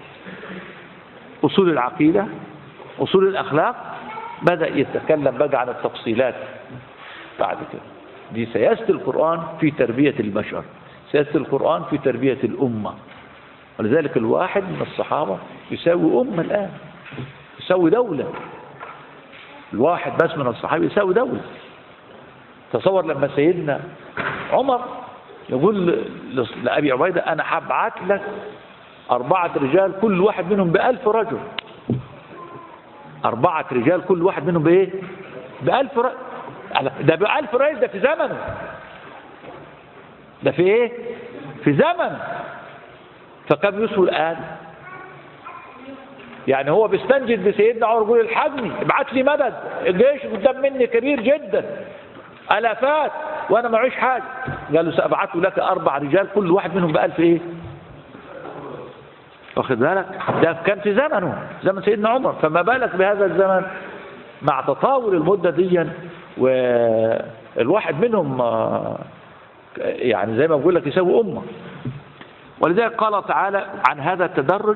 أصول العقيدة أصول الأخلاق بدأ يتكلم بقى عن التفصيلات بعد كده دي سياسة القرآن في تربية البشر سياسة القرآن في تربية الأمة ولذلك الواحد من الصحابة يساوي أمة الآن يساوي دولة الواحد بس من الصحابة يساوي دولة تصور لما سيدنا عمر يقول لأبي عبيدة أنا هبعت لك أربعة رجال كل واحد منهم بألف رجل أربعة رجال كل واحد منهم بإيه بألف رجل ده بألف رجل ده في زمنه ده في إيه في زمن فكم يسوى الآن يعني هو بيستنجد بسيدنا عمر يقول الحقني ابعت لي مدد الجيش قدام مني كبير جدا الافات وانا معيش حاجه قال له سابعث لك اربع رجال كل واحد منهم بألف ايه واخد بالك ده كان في زمنه زمن سيدنا عمر فما بالك بهذا الزمن مع تطاول المدة دي والواحد منهم يعني زي ما بقول لك يساوي أمة ولذلك قال تعالى عن هذا التدرج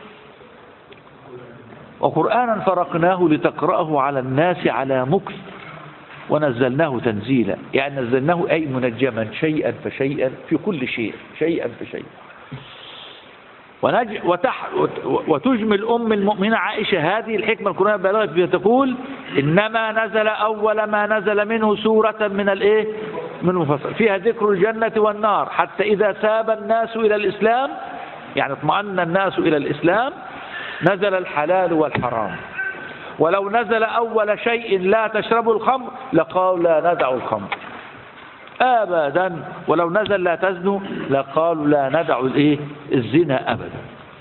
وقرآنا فرقناه لتقرأه على الناس على مكث ونزلناه تنزيلا يعني نزلناه أي منجما شيئا فشيئا في كل شيء شيئا فشيئا ونج وتح وتجمل أم المؤمنة عائشة هذه الحكمة القرآنية البالغة فيها تقول إنما نزل أول ما نزل منه سورة من الإيه؟ من المفصل فيها ذكر الجنة والنار حتى إذا ساب الناس إلى الإسلام يعني اطمأن الناس إلى الإسلام نزل الحلال والحرام ولو نزل أول شيء لا تشربوا الخمر لقالوا لا ندع الخمر ابدا ولو نزل لا تزنوا لقالوا لا ندع الايه الزنا ابدا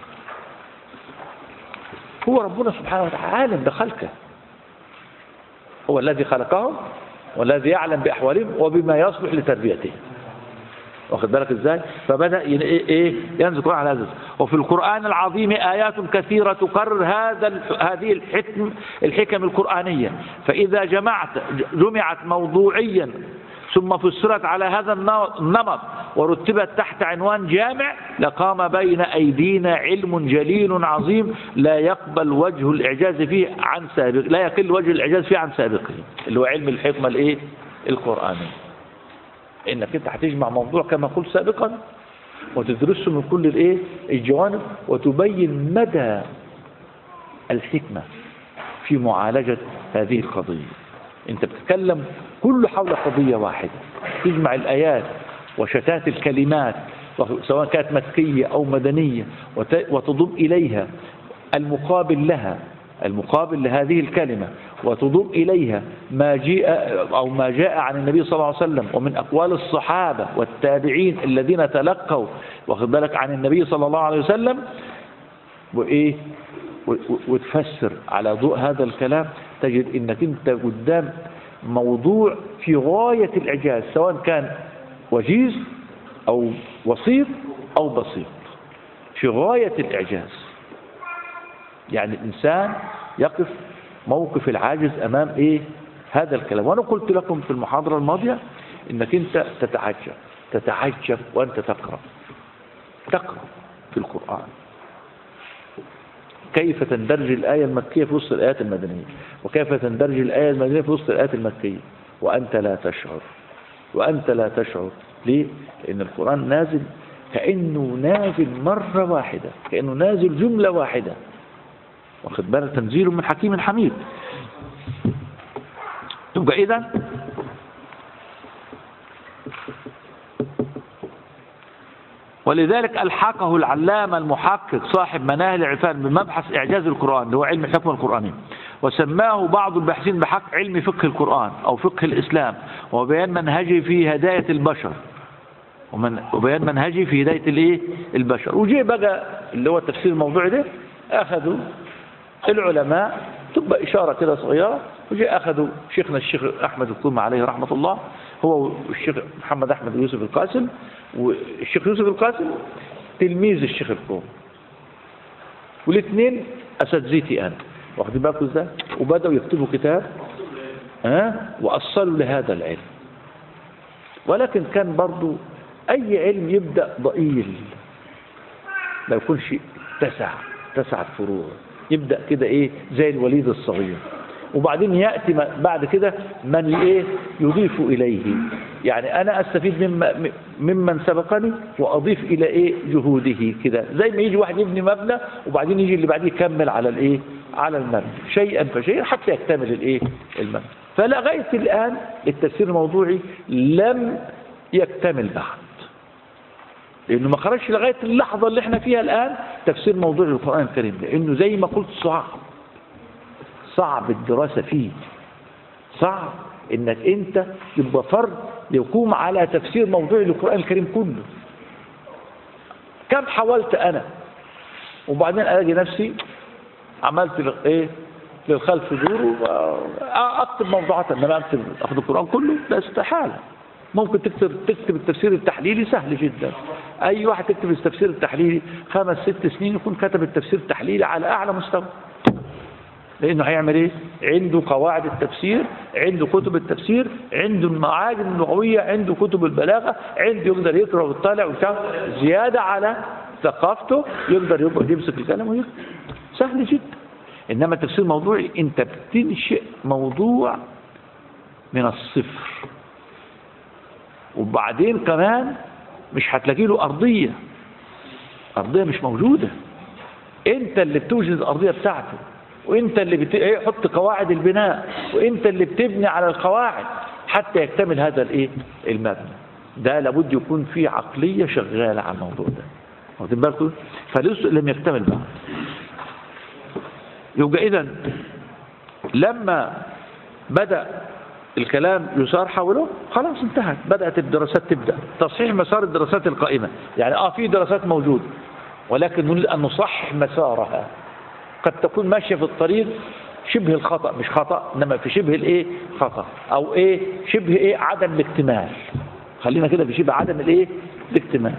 هو ربنا سبحانه وتعالى عالم بخلقه هو الذي خلقهم والذي يعلم باحوالهم وبما يصلح لتربيتهم واخد بالك ازاي فبدا ين- ايه إيه؟ ينزل القران على هذا وفي القران العظيم ايات كثيره تكرر هذا الح- هذه الحكم الحكم القرانيه فاذا جمعت جمعت موضوعيا ثم فسرت على هذا النو- النمط ورتبت تحت عنوان جامع لقام بين ايدينا علم جليل عظيم لا يقبل وجه الاعجاز فيه عن سابق لا يقل وجه الاعجاز فيه عن سابقه اللي هو علم الحكمه الايه القرانيه انك انت هتجمع موضوع كما قلت سابقا وتدرسه من كل الايه الجوانب وتبين مدى الحكمة في معالجة هذه القضية انت بتتكلم كله حول قضية واحدة تجمع الآيات وشتات الكلمات سواء كانت مكية أو مدنية وت- وتضم إليها المقابل لها المقابل لهذه الكلمة وتضم إليها ما جاء أو ما جاء عن النبي صلى الله عليه وسلم ومن أقوال الصحابة والتابعين الذين تلقوا واخد بالك عن النبي صلى الله عليه وسلم وإيه و- و- وتفسر على ضوء هذا الكلام تجد انك انت قدام موضوع في غاية الاعجاز سواء كان وجيز او وسيط او بسيط في غاية الاعجاز يعني الانسان يقف موقف العاجز امام ايه هذا الكلام وانا قلت لكم في المحاضرة الماضية انك انت تتعجب تتعجب وانت تقرأ تقرأ في القرآن كيف تندرج الآية المكية في وسط الآيات المدنية وكيف تندرج الآية المدنية في وسط الآيات المكية وأنت لا تشعر وأنت لا تشعر ليه؟ لأن القرآن نازل كأنه نازل مرة واحدة كأنه نازل جملة واحدة واخد بالك تنزيل من حكيم حميد تبقى إذا ولذلك ألحقه العلامة المحقق صاحب مناهل العرفان بمبحث إعجاز القرآن اللي هو علم الحكم القرآني وسماه بعض الباحثين بحق علم فقه القرآن أو فقه الإسلام وبيان منهجه في هداية البشر ومن وبيان منهجه في هداية الإيه البشر وجي بقى اللي هو التفسير الموضوعي ده أخذوا العلماء تبقى إشارة كده صغيرة وجي أخذوا شيخنا الشيخ أحمد الكومة عليه رحمة الله هو والشيخ محمد أحمد يوسف القاسم والشيخ يوسف القاسم تلميذ الشيخ الكومة والاثنين أساتذتي أنا واخدين بالكم ازاي وبدأوا يكتبوا كتاب ها وأصلوا لهذا العلم ولكن كان برضو أي علم يبدأ ضئيل ما يكونش تسع تسع فروع يبدأ كده ايه زي الوليد الصغير وبعدين يأتي بعد كده من ايه يضيف إليه يعني أنا أستفيد مما ممن سبقني وأضيف إلى إيه جهوده كده زي ما يجي واحد يبني مبنى وبعدين يجي اللي بعديه يكمل على الإيه على المبنى شيئا فشيئا حتى يكتمل الإيه المبنى فلغاية الآن التفسير الموضوعي لم يكتمل بعد لأنه ما خرجش لغاية اللحظة اللي احنا فيها الآن تفسير موضوع القرآن الكريم لأنه زي ما قلت صعب صعب الدراسة فيه صعب انك انت يبقى فرد يقوم على تفسير موضوع القرآن الكريم كله كم حاولت انا وبعدين الاقي نفسي عملت ايه للخلف دور اكتب موضوعات انما اكتب اخذ القرآن كله لا استحالة ممكن تكتب تكتب التفسير التحليلي سهل جدا اي واحد تكتب التفسير التحليلي خمس ست سنين يكون كتب التفسير التحليلي على اعلى مستوى لانه هيعمل ايه عنده قواعد التفسير عنده كتب التفسير عنده المعاجم اللغويه عنده كتب البلاغه عنده يقدر يقرا ويطلع وبتاع زياده على ثقافته يقدر يبقى يمسك الكلام ويكتب سهل جدا انما التفسير الموضوعي انت بتنشئ موضوع من الصفر وبعدين كمان مش هتلاقي له ارضيه أرضية مش موجودة أنت اللي بتوجد الأرضية بتاعته وأنت اللي بتحط قواعد البناء وأنت اللي بتبني على القواعد حتى يكتمل هذا الإيه المبنى ده لابد يكون في عقلية شغالة على الموضوع ده واخدين بالكم فلسه لم يكتمل بعد يبقى إذا لما بدأ الكلام يسار حوله خلاص انتهت بدأت الدراسات تبدأ تصحيح مسار الدراسات القائمة يعني اه في دراسات موجودة ولكن نريد أن نصحح مسارها قد تكون ماشية في الطريق شبه الخطأ مش خطأ إنما في شبه الإيه خطأ أو إيه شبه إيه عدم الاكتمال خلينا كده في شبه عدم الإيه الاكتمال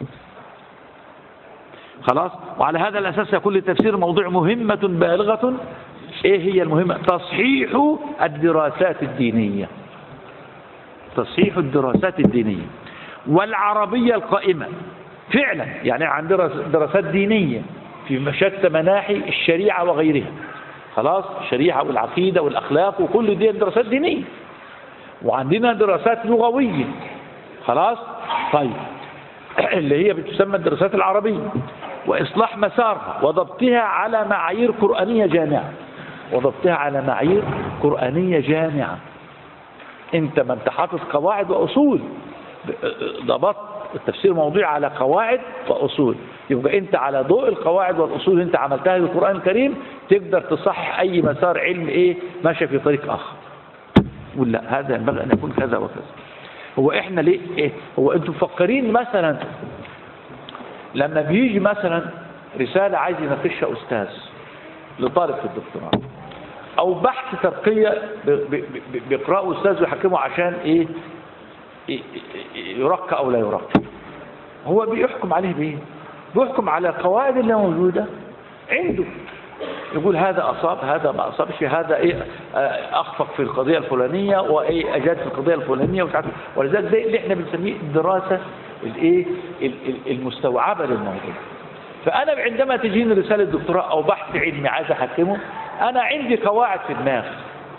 خلاص وعلى هذا الأساس يكون للتفسير موضوع مهمة بالغة ايه هي المهمة تصحيح الدراسات الدينية تصحيح الدراسات الدينية والعربية القائمة فعلا يعني عندنا دراسات دينية في شتى مناحي الشريعة وغيرها خلاص الشريعة والعقيدة والأخلاق وكل دي دراسات دينية وعندنا دراسات لغوية خلاص طيب اللي هي بتسمى الدراسات العربية وإصلاح مسارها وضبطها على معايير قرآنية جامعة وضبطها على معايير قرآنية جامعة انت ما انت حاطط قواعد وأصول ضبطت التفسير موضوع على قواعد وأصول يبقى انت على ضوء القواعد والأصول اللي انت عملتها للقرآن الكريم تقدر تصح أي مسار علم ايه ماشي في طريق آخر ولا هذا ينبغي أن يكون كذا وكذا هو احنا ليه ايه هو انتم مفكرين مثلا لما بيجي مثلا رسالة عايز يناقشها أستاذ لطالب في الدكتوراه او بحث ترقية بيقرأه استاذ ويحكمه عشان ايه يرقى او لا يرقى هو بيحكم عليه بايه بيحكم على القواعد اللي موجودة عنده يقول هذا أصاب هذا ما أصابش هذا إيه أخفق في القضية الفلانية وإيه أجاد في القضية الفلانية ومش عارف ولذلك ده اللي إحنا بنسميه الدراسة الإيه المستوعبة للموضوع فأنا عندما تجيني رسالة دكتوراه أو بحث علمي عايز أحكمه أنا عندي قواعد في دماغي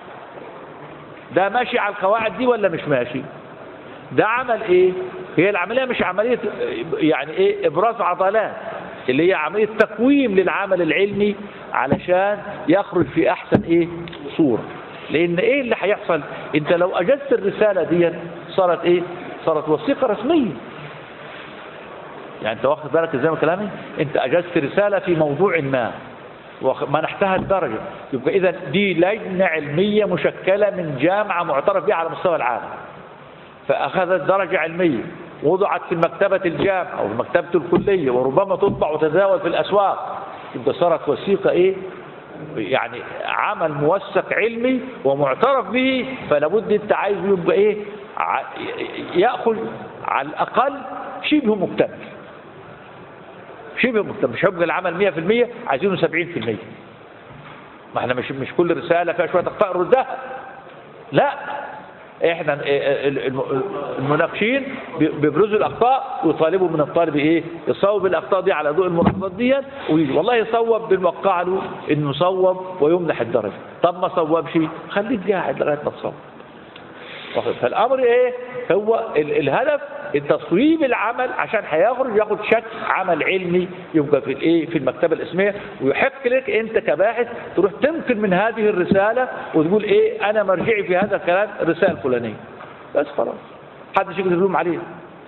ده ماشي على القواعد دي ولا مش ماشي ده عمل إيه هي العملية مش عملية يعني إيه إبراز عضلات اللي هي عملية تقويم للعمل العلمي علشان يخرج في أحسن إيه صورة لأن إيه اللي هيحصل أنت لو أجزت الرسالة دي صارت إيه صارت وثيقة رسمية يعني انت واخد بالك ازاي من كلامي انت اجزت رسالة في موضوع ما ومنحتها الدرجة يبقى اذا دي لجنة علمية مشكلة من جامعة معترف بها على مستوى العالم فاخذت درجة علمية وضعت في مكتبة الجامعة او في مكتبة الكلية وربما تطبع وتتداول في الاسواق يبقى صارت وثيقة ايه يعني عمل موثق علمي ومعترف به فلابد انت عايز يبقى ايه ياخذ على الاقل شبه مكتمل شبه مكتمل مش هيبقى العمل 100% عايزينه 70% ما احنا مش مش كل رساله فيها شويه اخطاء نردها لا احنا المناقشين بيبرزوا الاخطاء ويطالبوا من الطالب ايه يصوب الاخطاء دي على ضوء الملاحظات دي ويجي والله يصوب بنوقع له انه صوب ويمنح الدرجه طب ما صوبش خليك قاعد لغايه ما تصوب فالامر ايه هو الهدف التصويب العمل عشان هيخرج ياخد شكل عمل علمي يبقى في الايه في المكتبه الاسميه ويحق لك انت كباحث تروح تنقل من هذه الرساله وتقول ايه انا مرجعي في هذا الكلام الرساله الفلانيه بس خلاص حدش يقدر يلوم عليه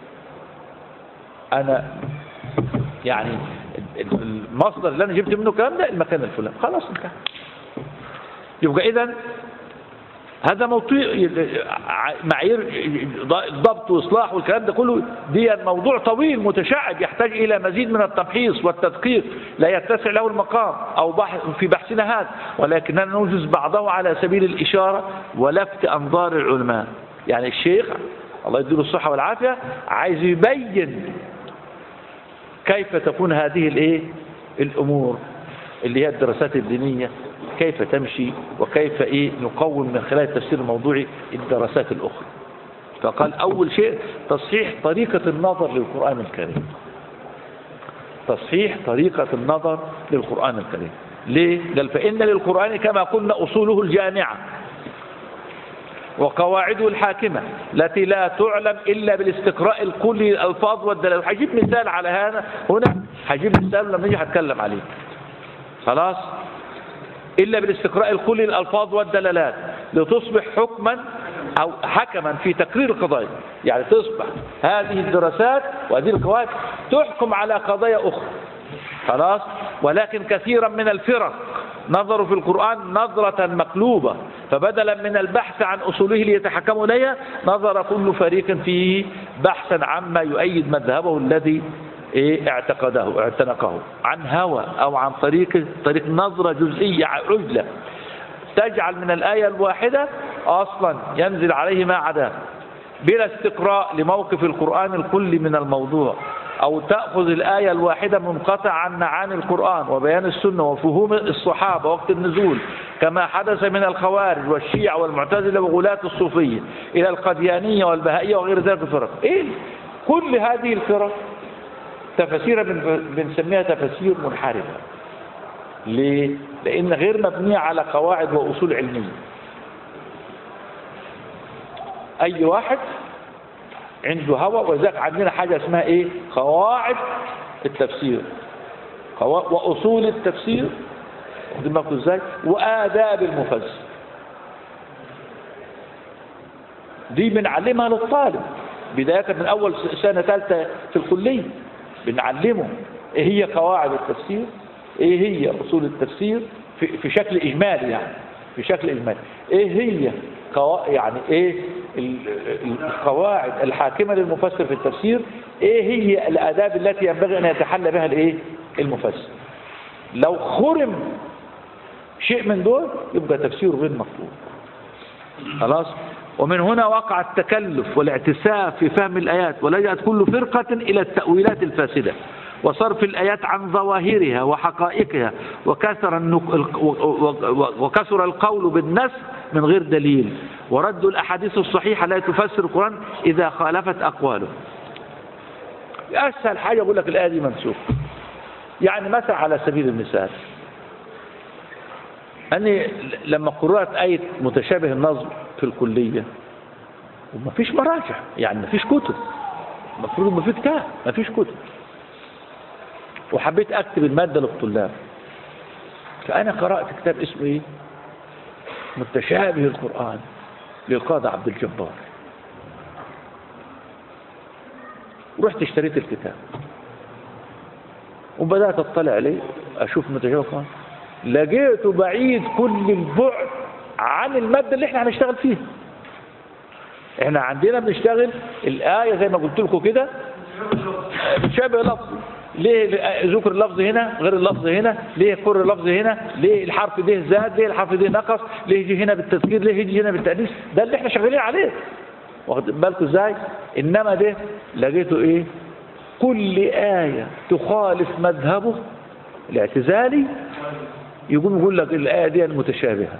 انا يعني المصدر اللي انا جبت منه الكلام ده المكان الفلاني خلاص انتهى يبقى اذا هذا موضوع معايير ضبط واصلاح والكلام ده كله دي موضوع طويل متشعب يحتاج الى مزيد من التمحيص والتدقيق لا يتسع له المقام او بحث في بحثنا هذا ولكننا نوجز بعضه على سبيل الاشاره ولفت انظار العلماء يعني الشيخ الله يديله الصحه والعافيه عايز يبين كيف تكون هذه الايه الامور اللي هي الدراسات الدينيه كيف تمشي وكيف ايه نقوم من خلال التفسير الموضوعي الدراسات الاخرى فقال اول شيء تصحيح طريقة النظر للقرآن الكريم تصحيح طريقة النظر للقرآن الكريم ليه؟ قال فإن للقرآن كما قلنا أصوله الجامعة وقواعده الحاكمة التي لا تعلم إلا بالاستقراء الكلي للألفاظ والدلالات هجيب مثال على هذا هنا هجيب مثال لما اجي هتكلم عليه خلاص إلا بالاستقراء الكلي للألفاظ والدلالات لتصبح حكما أو حكما في تقرير القضايا يعني تصبح هذه الدراسات وهذه القواعد تحكم على قضايا أخرى خلاص ولكن كثيرا من الفرق نظروا في القرآن نظرة مقلوبة فبدلا من البحث عن أصوله ليتحكموا إليها نظر كل فريق فيه بحثا عما يؤيد مذهبه الذي إيه اعتقده اعتنقه عن هوى أو عن طريق طريق نظرة جزئية عجلة تجعل من الآية الواحدة أصلا ينزل عليه ما عداه بلا استقراء لموقف القرآن الكلي من الموضوع أو تأخذ الآية الواحدة منقطع عن معاني القرآن وبيان السنة وفهوم الصحابة وقت النزول كما حدث من الخوارج والشيعة والمعتزلة وغلاة الصوفية إلى القديانية والبهائية وغير ذلك الفرق إيه؟ كل هذه الفرق تفاسير بنسميها تفاسير منحرفة ليه؟ لأن غير مبنية على قواعد وأصول علمية أي واحد عنده هوى ولذلك عندنا حاجة اسمها إيه؟ قواعد التفسير وأصول التفسير دماغكم ازاي وآداب المفسر دي بنعلمها للطالب بداية من أول سنة ثالثة في الكلية بنعلمه ايه هي قواعد التفسير ايه هي اصول التفسير في, في شكل اجمالي يعني في شكل اجمالي ايه هي قوا... يعني ايه القواعد الحاكمة للمفسر في التفسير ايه هي الاداب التي ينبغي ان يتحلى بها الايه المفسر لو خرم شيء من دول يبقى تفسيره غير مطلوب خلاص ومن هنا وقع التكلف والاعتساف في فهم الآيات ولجأت كل فرقة إلى التأويلات الفاسدة وصرف الآيات عن ظواهرها وحقائقها وكثر, النك... وكثر القول بالنس من غير دليل ورد الأحاديث الصحيحة لا تفسر القرآن إذا خالفت أقواله أسهل حاجة أقول لك الآية دي منسوخة يعني مثلا على سبيل المثال أني لما قرأت آية متشابه النظم في الكلية وما فيش مراجع يعني ما فيش كتب المفروض ما في كتاب ما فيش كتب وحبيت أكتب المادة للطلاب فأنا قرأت كتاب اسمه إيه متشابه القرآن للقاضي عبد الجبار ورحت اشتريت الكتاب وبدأت أطلع عليه أشوف متشابه القرآن لقيته بعيد كل البعد عن المادة اللي احنا هنشتغل فيها احنا عندنا بنشتغل الآية زي ما قلت لكم كده بتشابه لفظ ليه ذكر اللفظ هنا غير اللفظ هنا ليه كر اللفظ هنا ليه الحرف ده زاد ليه الحرف ده نقص ليه يجي هنا بالتذكير ليه يجي هنا بالتأنيث ده اللي احنا شغالين عليه واخد بالكم ازاي انما ده لقيته ايه كل آية تخالف مذهبه الاعتزالي يقوم يقول لك الآية دي المتشابهة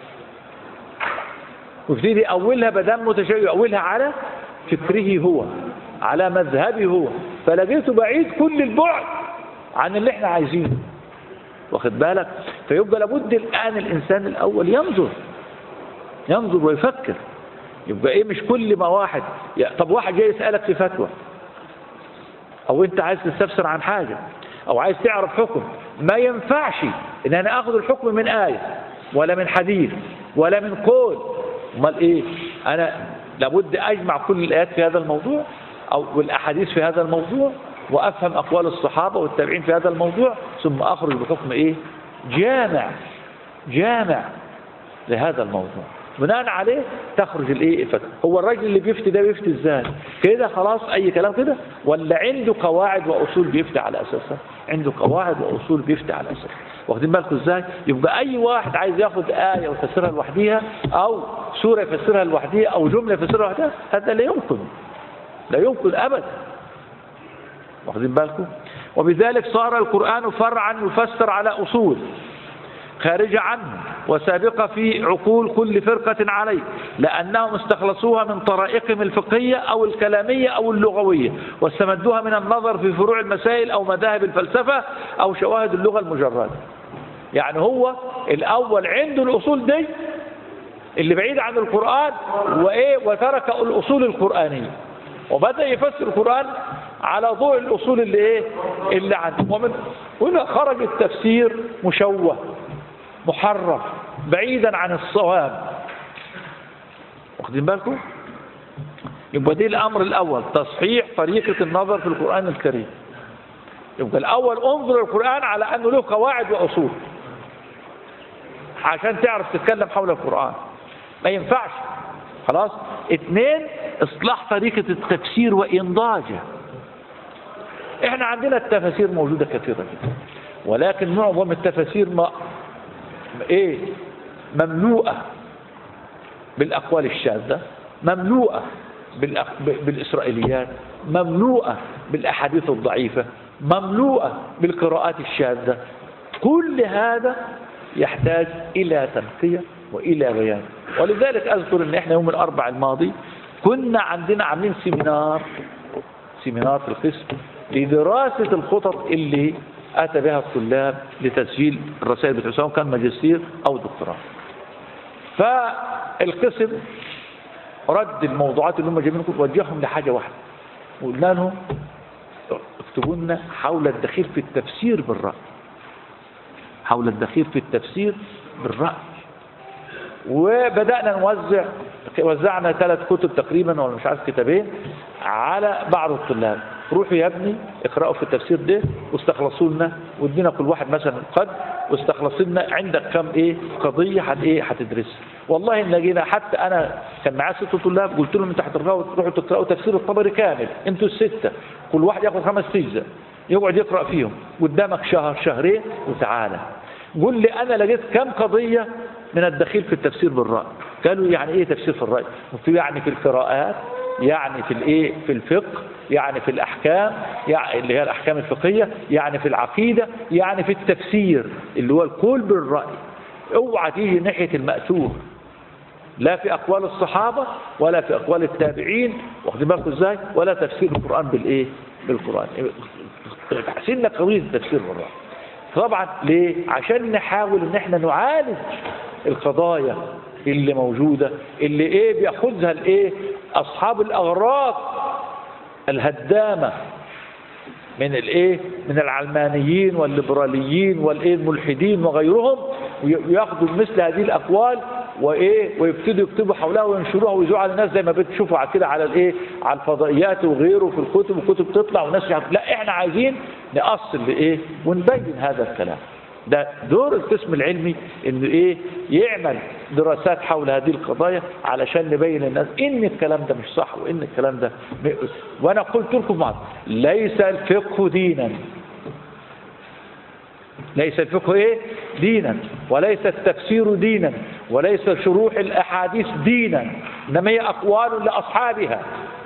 ويبتدي أولها بدم متشابه يأولها على فكره هو على مذهبه هو فلقيته بعيد كل البعد عن اللي احنا عايزينه واخد بالك فيبقى لابد الآن الإنسان الأول ينظر ينظر ويفكر يبقى ايه مش كل ما واحد طب واحد جاي يسألك في فتوى او انت عايز تستفسر عن حاجة او عايز تعرف حكم ما ينفعش ان انا اخذ الحكم من آية ولا من حديث ولا من قول امال ايه انا لابد اجمع كل الايات في هذا الموضوع او والاحاديث في هذا الموضوع وافهم اقوال الصحابة والتابعين في هذا الموضوع ثم اخرج بحكم ايه جامع جامع لهذا الموضوع بناء عليه تخرج الايه الفتوى هو الراجل اللي بيفتي ده بيفتي ازاي كده خلاص اي كلام كده ولا عنده قواعد واصول بيفتي على اساسها عنده قواعد واصول بيفتي على اساسها واخدين بالكم ازاي يبقى اي واحد عايز ياخد ايه ويفسرها لوحديها او سوره يفسرها لوحديها او جمله يفسرها لوحدها هذا لا يمكن لا يمكن ابدا واخدين بالكم وبذلك صار القران فرعا يفسر على اصول خارجة عنه وسابقة في عقول كل فرقة عليه لأنهم استخلصوها من طرائقهم الفقهية أو الكلامية أو اللغوية واستمدوها من النظر في فروع المسائل أو مذاهب الفلسفة أو شواهد اللغة المجردة يعني هو الأول عنده الأصول دي اللي بعيد عن القرآن وإيه وترك الأصول القرآنية وبدأ يفسر القرآن على ضوء الأصول اللي إيه اللي عندهم ومن هنا خرج التفسير مشوه محرف بعيدا عن الصواب واخدين بالكم يبقى دي الأمر الأول تصحيح طريقة النظر في القرآن الكريم يبقى الأول انظر القرآن على أنه له قواعد وأصول عشان تعرف تتكلم حول القرآن ما ينفعش خلاص اثنين اصلاح طريقة التفسير وإنضاجه احنا عندنا التفاسير موجودة كثيرة جدا ولكن معظم التفاسير ما ايه مملوءة بالأقوال الشاذة مملوءة بالأق... بالإسرائيليات مملوءة بالأحاديث الضعيفة مملوءة بالقراءات الشاذة كل هذا يحتاج إلى تنقية وإلى بيان ولذلك أذكر أن إحنا يوم الأربع الماضي كنا عندنا عاملين سيمينار سيمينار في القسم لدراسة الخطط اللي أتى بها الطلاب لتسجيل الرسائل بتاعتهم كان ماجستير أو دكتوراه فالقسم رد الموضوعات اللي هم جايبينها وجههم لحاجة واحدة وقلنا لهم اكتبوا لنا حول الدخيل في التفسير بالرأي حول الدخيل في التفسير بالرأي وبدأنا نوزع وزعنا ثلاث كتب تقريبا ولا مش عارف كتابين على بعض الطلاب روحوا يا ابني اقرأوا في التفسير ده واستخلصوا لنا وادينا كل واحد مثلا قد واستخلص لنا عندك كم ايه قضية حت ايه هتدرسها والله ان لقينا حتى انا كان معايا ست طلاب قلت لهم انتوا هتقراوا تروحوا تقراوا تفسير الطبري كامل انتوا الستة كل واحد ياخد خمس اجزاء يقعد يقرأ فيهم قدامك شهر شهرين وتعالى قول لي انا لقيت كم قضية من الدخيل في التفسير بالرأي قالوا يعني ايه تفسير في الرأي قلت يعني في القراءات يعني في الايه في الفقه يعني في الاحكام يعني اللي هي الاحكام الفقهيه يعني في العقيده يعني في التفسير اللي هو القول بالراي اوعى تيجي ناحيه الماثور لا في اقوال الصحابه ولا في اقوال التابعين واخدين بالكم ازاي ولا تفسير القران بالايه بالقران سنة قضيه التفسير بالراي طبعا ليه عشان نحاول ان احنا نعالج القضايا اللي موجودة اللي ايه بياخذها الايه اصحاب الاغراض الهدامة من الايه من العلمانيين والليبراليين والايه الملحدين وغيرهم وياخذوا مثل هذه الاقوال وايه ويبتدوا يكتبوا حولها وينشروها ويذوعوا على الناس زي ما بتشوفوا على كده على الايه على الفضائيات وغيره في الكتب وكتب تطلع وناس لا احنا عايزين نأصل لايه ونبين هذا الكلام ده دور القسم العلمي انه ايه يعمل دراسات حول هذه القضايا علشان نبين للناس ان الكلام ده مش صح وان الكلام ده م... وانا قلت لكم مرة ليس الفقه دينا ليس الفقه ايه دينا وليس التفسير دينا وليس شروح الاحاديث دينا انما هي اقوال لاصحابها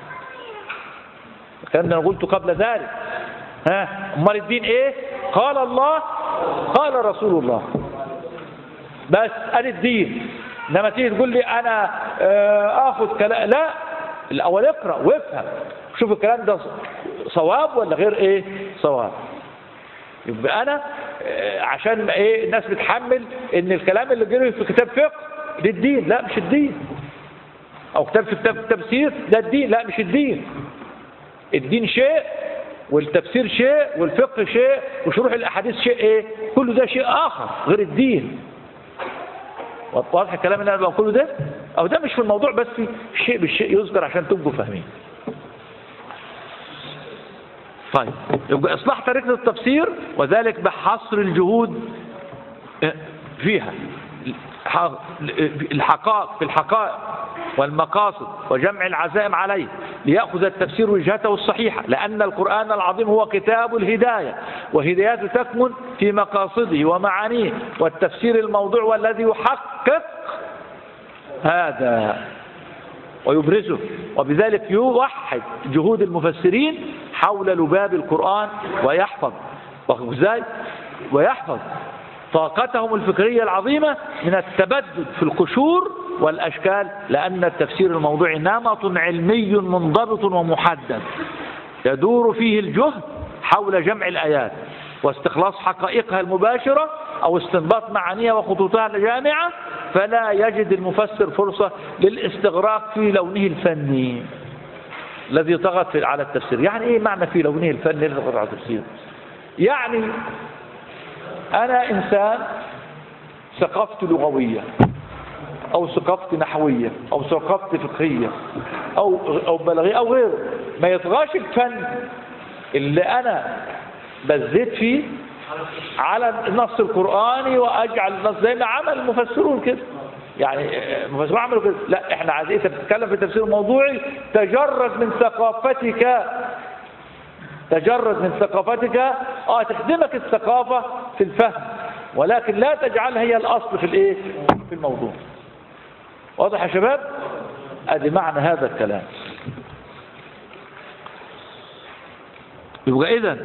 كان انا قلت قبل ذلك ها امال الدين ايه قال الله قال رسول الله بس ادي الدين انما تيجي تقول لي انا اخذ كلام لا الاول اقرا وافهم شوف الكلام ده صواب ولا غير ايه صواب يبقى انا عشان ايه الناس بتحمل ان الكلام اللي جري في كتاب فقه ده الدين لا مش الدين او كتاب في كتاب تفسير ده الدين لا مش الدين الدين شيء والتفسير شيء والفقه شيء وشروح الاحاديث شيء ايه كل ده شيء اخر غير الدين واضح الكلام اللي انا بقوله ده او ده مش في الموضوع بس شيء بالشيء يذكر عشان تبقوا فاهمين طيب يبقى اصلاح طريقه التفسير وذلك بحصر الجهود فيها الحقائق في الحقائق والمقاصد وجمع العزائم عليه ليأخذ التفسير وجهته الصحيحة لأن القرآن العظيم هو كتاب الهداية وهدايته تكمن في مقاصده ومعانيه والتفسير الموضوع والذي يحقق هذا ويبرزه وبذلك يوحد جهود المفسرين حول لباب القرآن ويحفظ ازاي ويحفظ طاقتهم الفكرية العظيمة من التبدد في القشور والأشكال لأن التفسير الموضوعي نمط علمي منضبط ومحدد يدور فيه الجهد حول جمع الآيات واستخلاص حقائقها المباشرة أو استنباط معانيها وخطوطها الجامعة فلا يجد المفسر فرصة للاستغراق في لونه الفني الذي طغت في- على التفسير يعني ايه معنى في لونه الفن الذي طغت على التفسير يعني انا انسان ثقافتي لغويه او ثقافتي نحويه او ثقافتي فقهيه او او بلاغيه او غيره ما يطغاش الفن اللي انا بزيت فيه على النص القرآني وأجعل النص زي ما عمل المفسرون كده يعني المفسرون عملوا كده لا احنا عايزين انت بتتكلم في تفسير موضوعي تجرد من ثقافتك تجرد من ثقافتك اه تخدمك الثقافة في الفهم ولكن لا تجعلها هي الأصل في الايه في الموضوع واضح يا شباب ادي معنى هذا الكلام يبقى اذا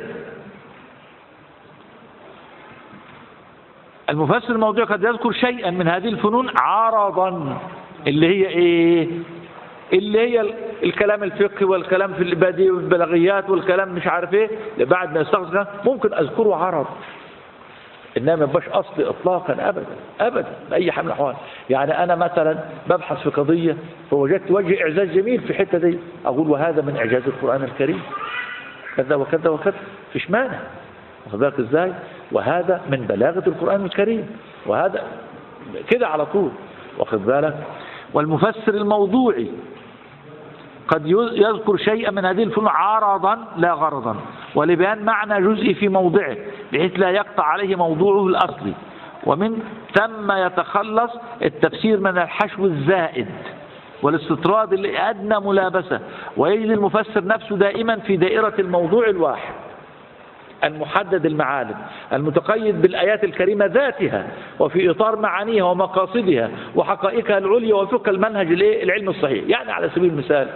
المفسر الموضوعي قد يذكر شيئا من هذه الفنون عرضا اللي هي ايه اللي هي ال- الكلام الفقهي والكلام في البديع والبلاغيات والكلام مش عارف ايه بعد ما يستخدم ممكن اذكره عرض انما ما يبقاش اصل اطلاقا ابدا ابدا باي حال من الاحوال يعني انا مثلا ببحث في قضيه فوجدت وجه اعجاز جميل في الحته دي اقول وهذا من اعجاز القران الكريم كذا وكذا وكذا فيش مانع واخد بالك ازاي وهذا من بلاغه القران الكريم وهذا كده على طول واخد بالك والمفسر الموضوعي قد يذكر شيئا من هذه الفنون عرضا لا غرضا ولبيان معنى جزئي في موضعه بحيث لا يقطع عليه موضوعه الأصلي ومن ثم يتخلص التفسير من الحشو الزائد والاستطراد اللي أدنى ملابسة ويجد المفسر نفسه دائما في دائرة الموضوع الواحد المحدد المعالم المتقيد بالآيات الكريمة ذاتها وفي إطار معانيها ومقاصدها وحقائقها العليا وفق المنهج الإيه؟ العلم الصحيح يعني على سبيل المثال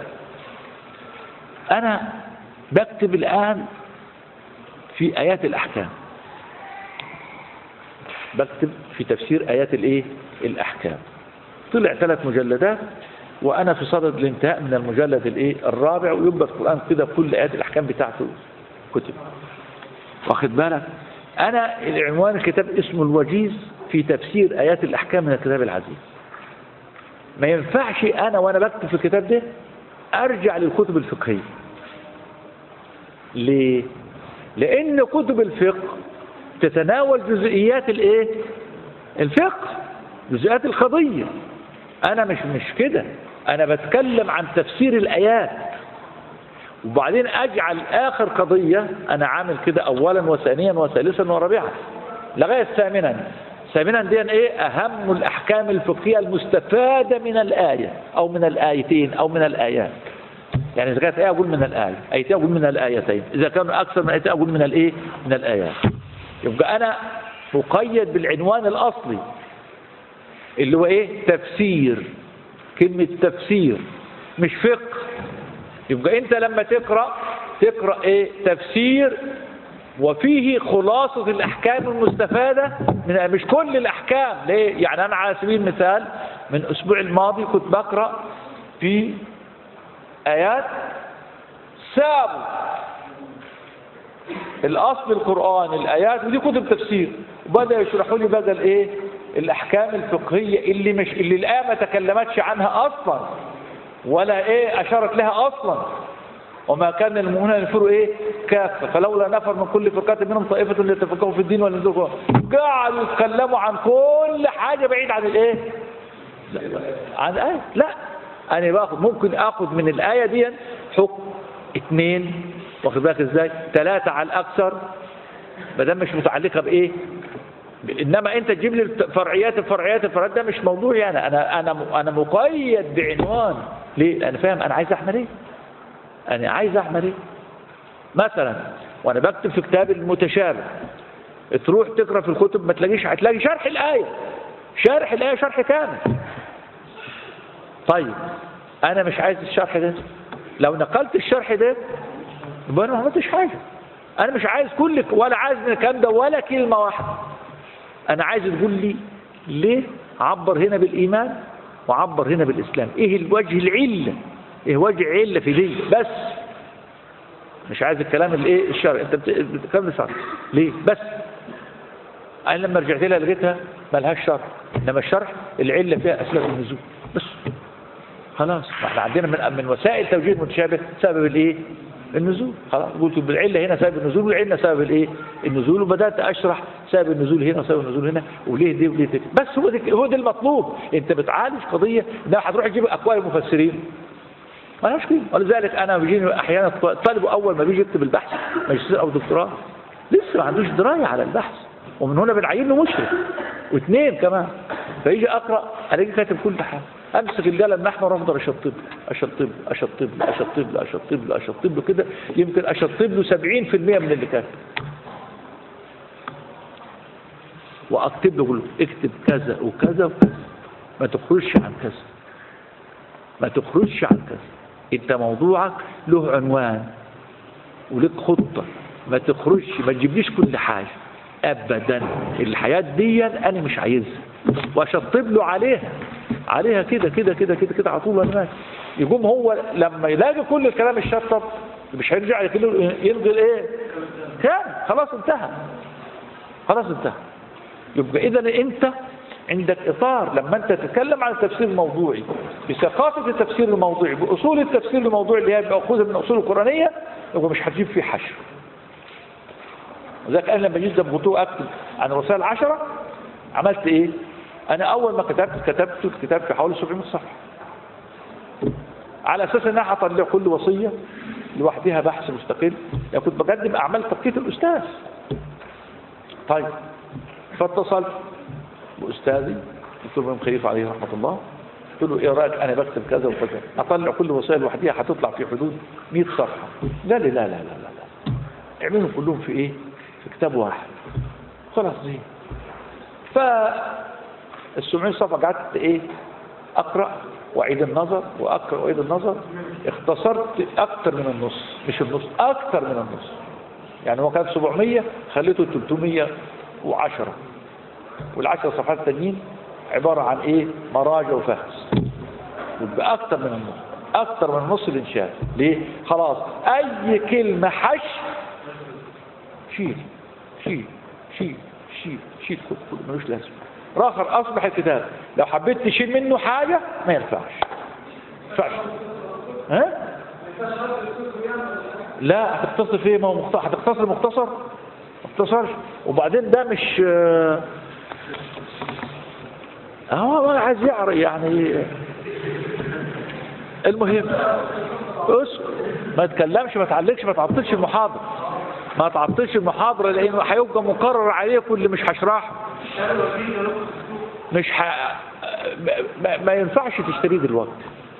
أنا بكتب الآن في آيات الأحكام بكتب في تفسير آيات الإيه؟ الأحكام طلع ثلاث مجلدات وأنا في صدد الانتهاء من المجلد الإيه؟ الرابع ويبقى القرآن كده كل آيات الأحكام بتاعته كتب واخد بالك انا العنوان الكتاب اسمه الوجيز في تفسير ايات الاحكام من الكتاب العزيز ما ينفعش انا وانا بكتب في الكتاب ده ارجع للكتب الفقهيه ليه لان كتب الفقه تتناول جزئيات الايه الفقه جزئيات القضيه انا مش مش كده انا بتكلم عن تفسير الايات وبعدين اجعل اخر قضية انا عامل كده اولا وثانيا وثالثا ورابعا لغاية ثامنا ثامنا دي ايه اهم الاحكام الفقهية المستفادة من الاية او من الايتين او من الايات يعني اذا كانت ايه اقول من الايه ايتين اقول من الايتين اذا كانوا اكثر من ايتين اقول من الايه من الايات يبقى انا مقيد بالعنوان الاصلي اللي هو ايه تفسير كلمة تفسير مش فقه يبقى انت لما تقرأ تقرأ ايه تفسير وفيه خلاصة الأحكام المستفادة من مش كل الأحكام ليه يعني أنا على سبيل المثال من الأسبوع الماضي كنت بقرأ في آيات سابوا الأصل القرآن الآيات ودي كتب تفسير وبدأ يشرحوا لي بدل إيه الأحكام الفقهية اللي مش اللي الآية ما تكلمتش عنها أصلا ولا ايه اشارت لها اصلا وما كان المؤمنون ينفروا ايه كافه فلولا نفر من كل فرقه منهم طائفه ليتفقهوا في الدين ولينذروا قعدوا يتكلموا عن كل حاجه بعيد عن الايه لا. عن الايه لا انا باخد ممكن اخد من الايه دي حكم اثنين واخد بالك ازاي ثلاثه على الاكثر ما دام مش متعلقه بايه انما انت تجيب لي الفرعيات الفرعيات الفرعيات ده مش موضوعي انا انا انا انا مقيد بعنوان ليه انا فاهم انا عايز احمل ايه انا عايز احمل ايه مثلا وانا بكتب في كتاب المتشابه تروح تقرا في الكتب ما تلاقيش هتلاقي شرح الايه شرح الايه شرح كامل طيب انا مش عايز الشرح ده لو نقلت الشرح ده يبقى انا ما عملتش حاجه انا مش عايز كل ولا عايز من الكلام ده ولا كلمه واحده انا عايز تقول لي ليه عبر هنا بالايمان وعبر هنا بالاسلام ايه الوجه العله ايه وجه عله في دي بس مش عايز الكلام الايه الشرعي انت بتتكلم شرعي ليه بس انا لما رجعت لها لقيتها ملهاش شرح انما الشرح العله فيها اسباب النزول بس خلاص ما احنا عندنا من من وسائل توجيه المتشابه سبب الايه النزول خلاص قلت بالعله هنا سبب النزول والعله سبب الايه النزول وبدات اشرح سبب النزول هنا وسبب النزول هنا وليه دي وليه دي بس هو ده هو ده المطلوب انت بتعالج قضيه ده هتروح تجيب اقوال المفسرين ما لهاش قيمه ولذلك انا بيجيني احيانا طالب اول ما بيجي يكتب البحث ماجستير او دكتوراه لسه ما عندوش درايه على البحث ومن هنا بنعين له مشرف واثنين كمان فيجي اقرا الاقي كاتب كل حاجه امسك القلم الاحمر افضل اشطب اشطب اشطب له اشطب له اشطب له اشطب له كده يمكن اشطب له 70% من اللي كاتب واكتب له اقول له اكتب كذا وكذا وكذا ما تخرجش عن كذا ما تخرجش عن كذا انت موضوعك له عنوان ولك خطه ما تخرجش ما تجيبليش كل حاجه ابدا الحياه دي انا مش عايزها واشطب له عليها عليها كده كده كده كده كده على طول وانا ماشي يقوم هو لما يلاقي كل الكلام الشطب مش هيرجع يلغي الايه كان خلاص انتهى خلاص انتهى يبقى اذا انت عندك اطار لما انت تتكلم عن التفسير الموضوعي بثقافه التفسير الموضوعي باصول التفسير الموضوعي اللي هي ماخوذه من الاصول القرانيه يبقى مش هتجيب فيه حشو وذلك انا لما جيت بغطوه اكتب عن الرسائل العشره عملت ايه؟ انا اول ما كتبت كتبت الكتاب في حوالي 700 صفحه على اساس ان انا هطلع كل وصيه لوحدها بحث مستقل يعني كنت بقدم اعمال تفكيك الاستاذ طيب فاتصلت باستاذي دكتور ابراهيم خليفه عليه رحمه الله قلت له ايه رايك انا بكتب كذا وكذا اطلع كل وصيه لوحدها هتطلع في حدود 100 صفحه قال لي لا لا لا لا, لا. اعملهم كلهم في ايه في كتاب واحد خلاص زين ف ال 700 صفحه قعدت ايه اقرا واعيد النظر واقرا واعيد النظر اختصرت اكتر من النص مش النص اكتر من النص يعني هو كان 700 خليته 310 والعشر صفحات التانيين عباره عن ايه مراجع وفهس يبقى اكتر من النص اكتر من نص الانشاء ليه خلاص اي كلمه حش شيل شيل شيل شيل شيل كله كله ملوش لازمه راخر اصبح الكتاب لو حبيت تشيل منه حاجه ما ينفعش ما ينفعش ها لا هتختصر فيه ما هو مختصر هتختصر مختصر ما اختصرش وبعدين ده مش هو ما عايز يعرف يعني المهم اسكت ما تكلمش ما تعلقش ما تعطلش المحاضره ما تعطلش المحاضره لانه هيبقى مقرر عليكم اللي مش هشرحه مش ح... ما, ما ينفعش تشتريه دلوقتي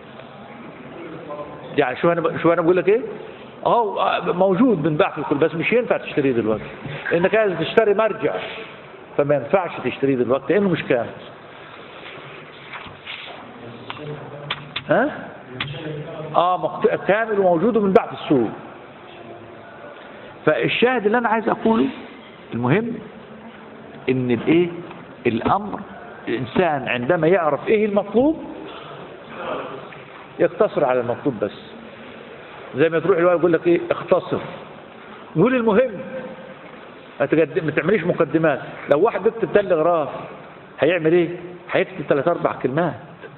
يعني شو انا شو انا بقول لك ايه اهو موجود من بعث الكل بس مش ينفع تشتريه دلوقتي لانك عايز تشتري مرجع فما ينفعش تشتريه دلوقتي لانه مش كامل ها اه مقت... كامل وموجود من بعد السوق فالشاهد اللي انا عايز اقوله المهم ان الايه الامر الانسان عندما يعرف ايه المطلوب يقتصر على المطلوب بس زي ما تروح الواحد يقول لك ايه اختصر قول المهم ما تعمليش مقدمات لو واحد بيكتب تلغراف هيعمل ايه هيكتب ثلاث اربع كلمات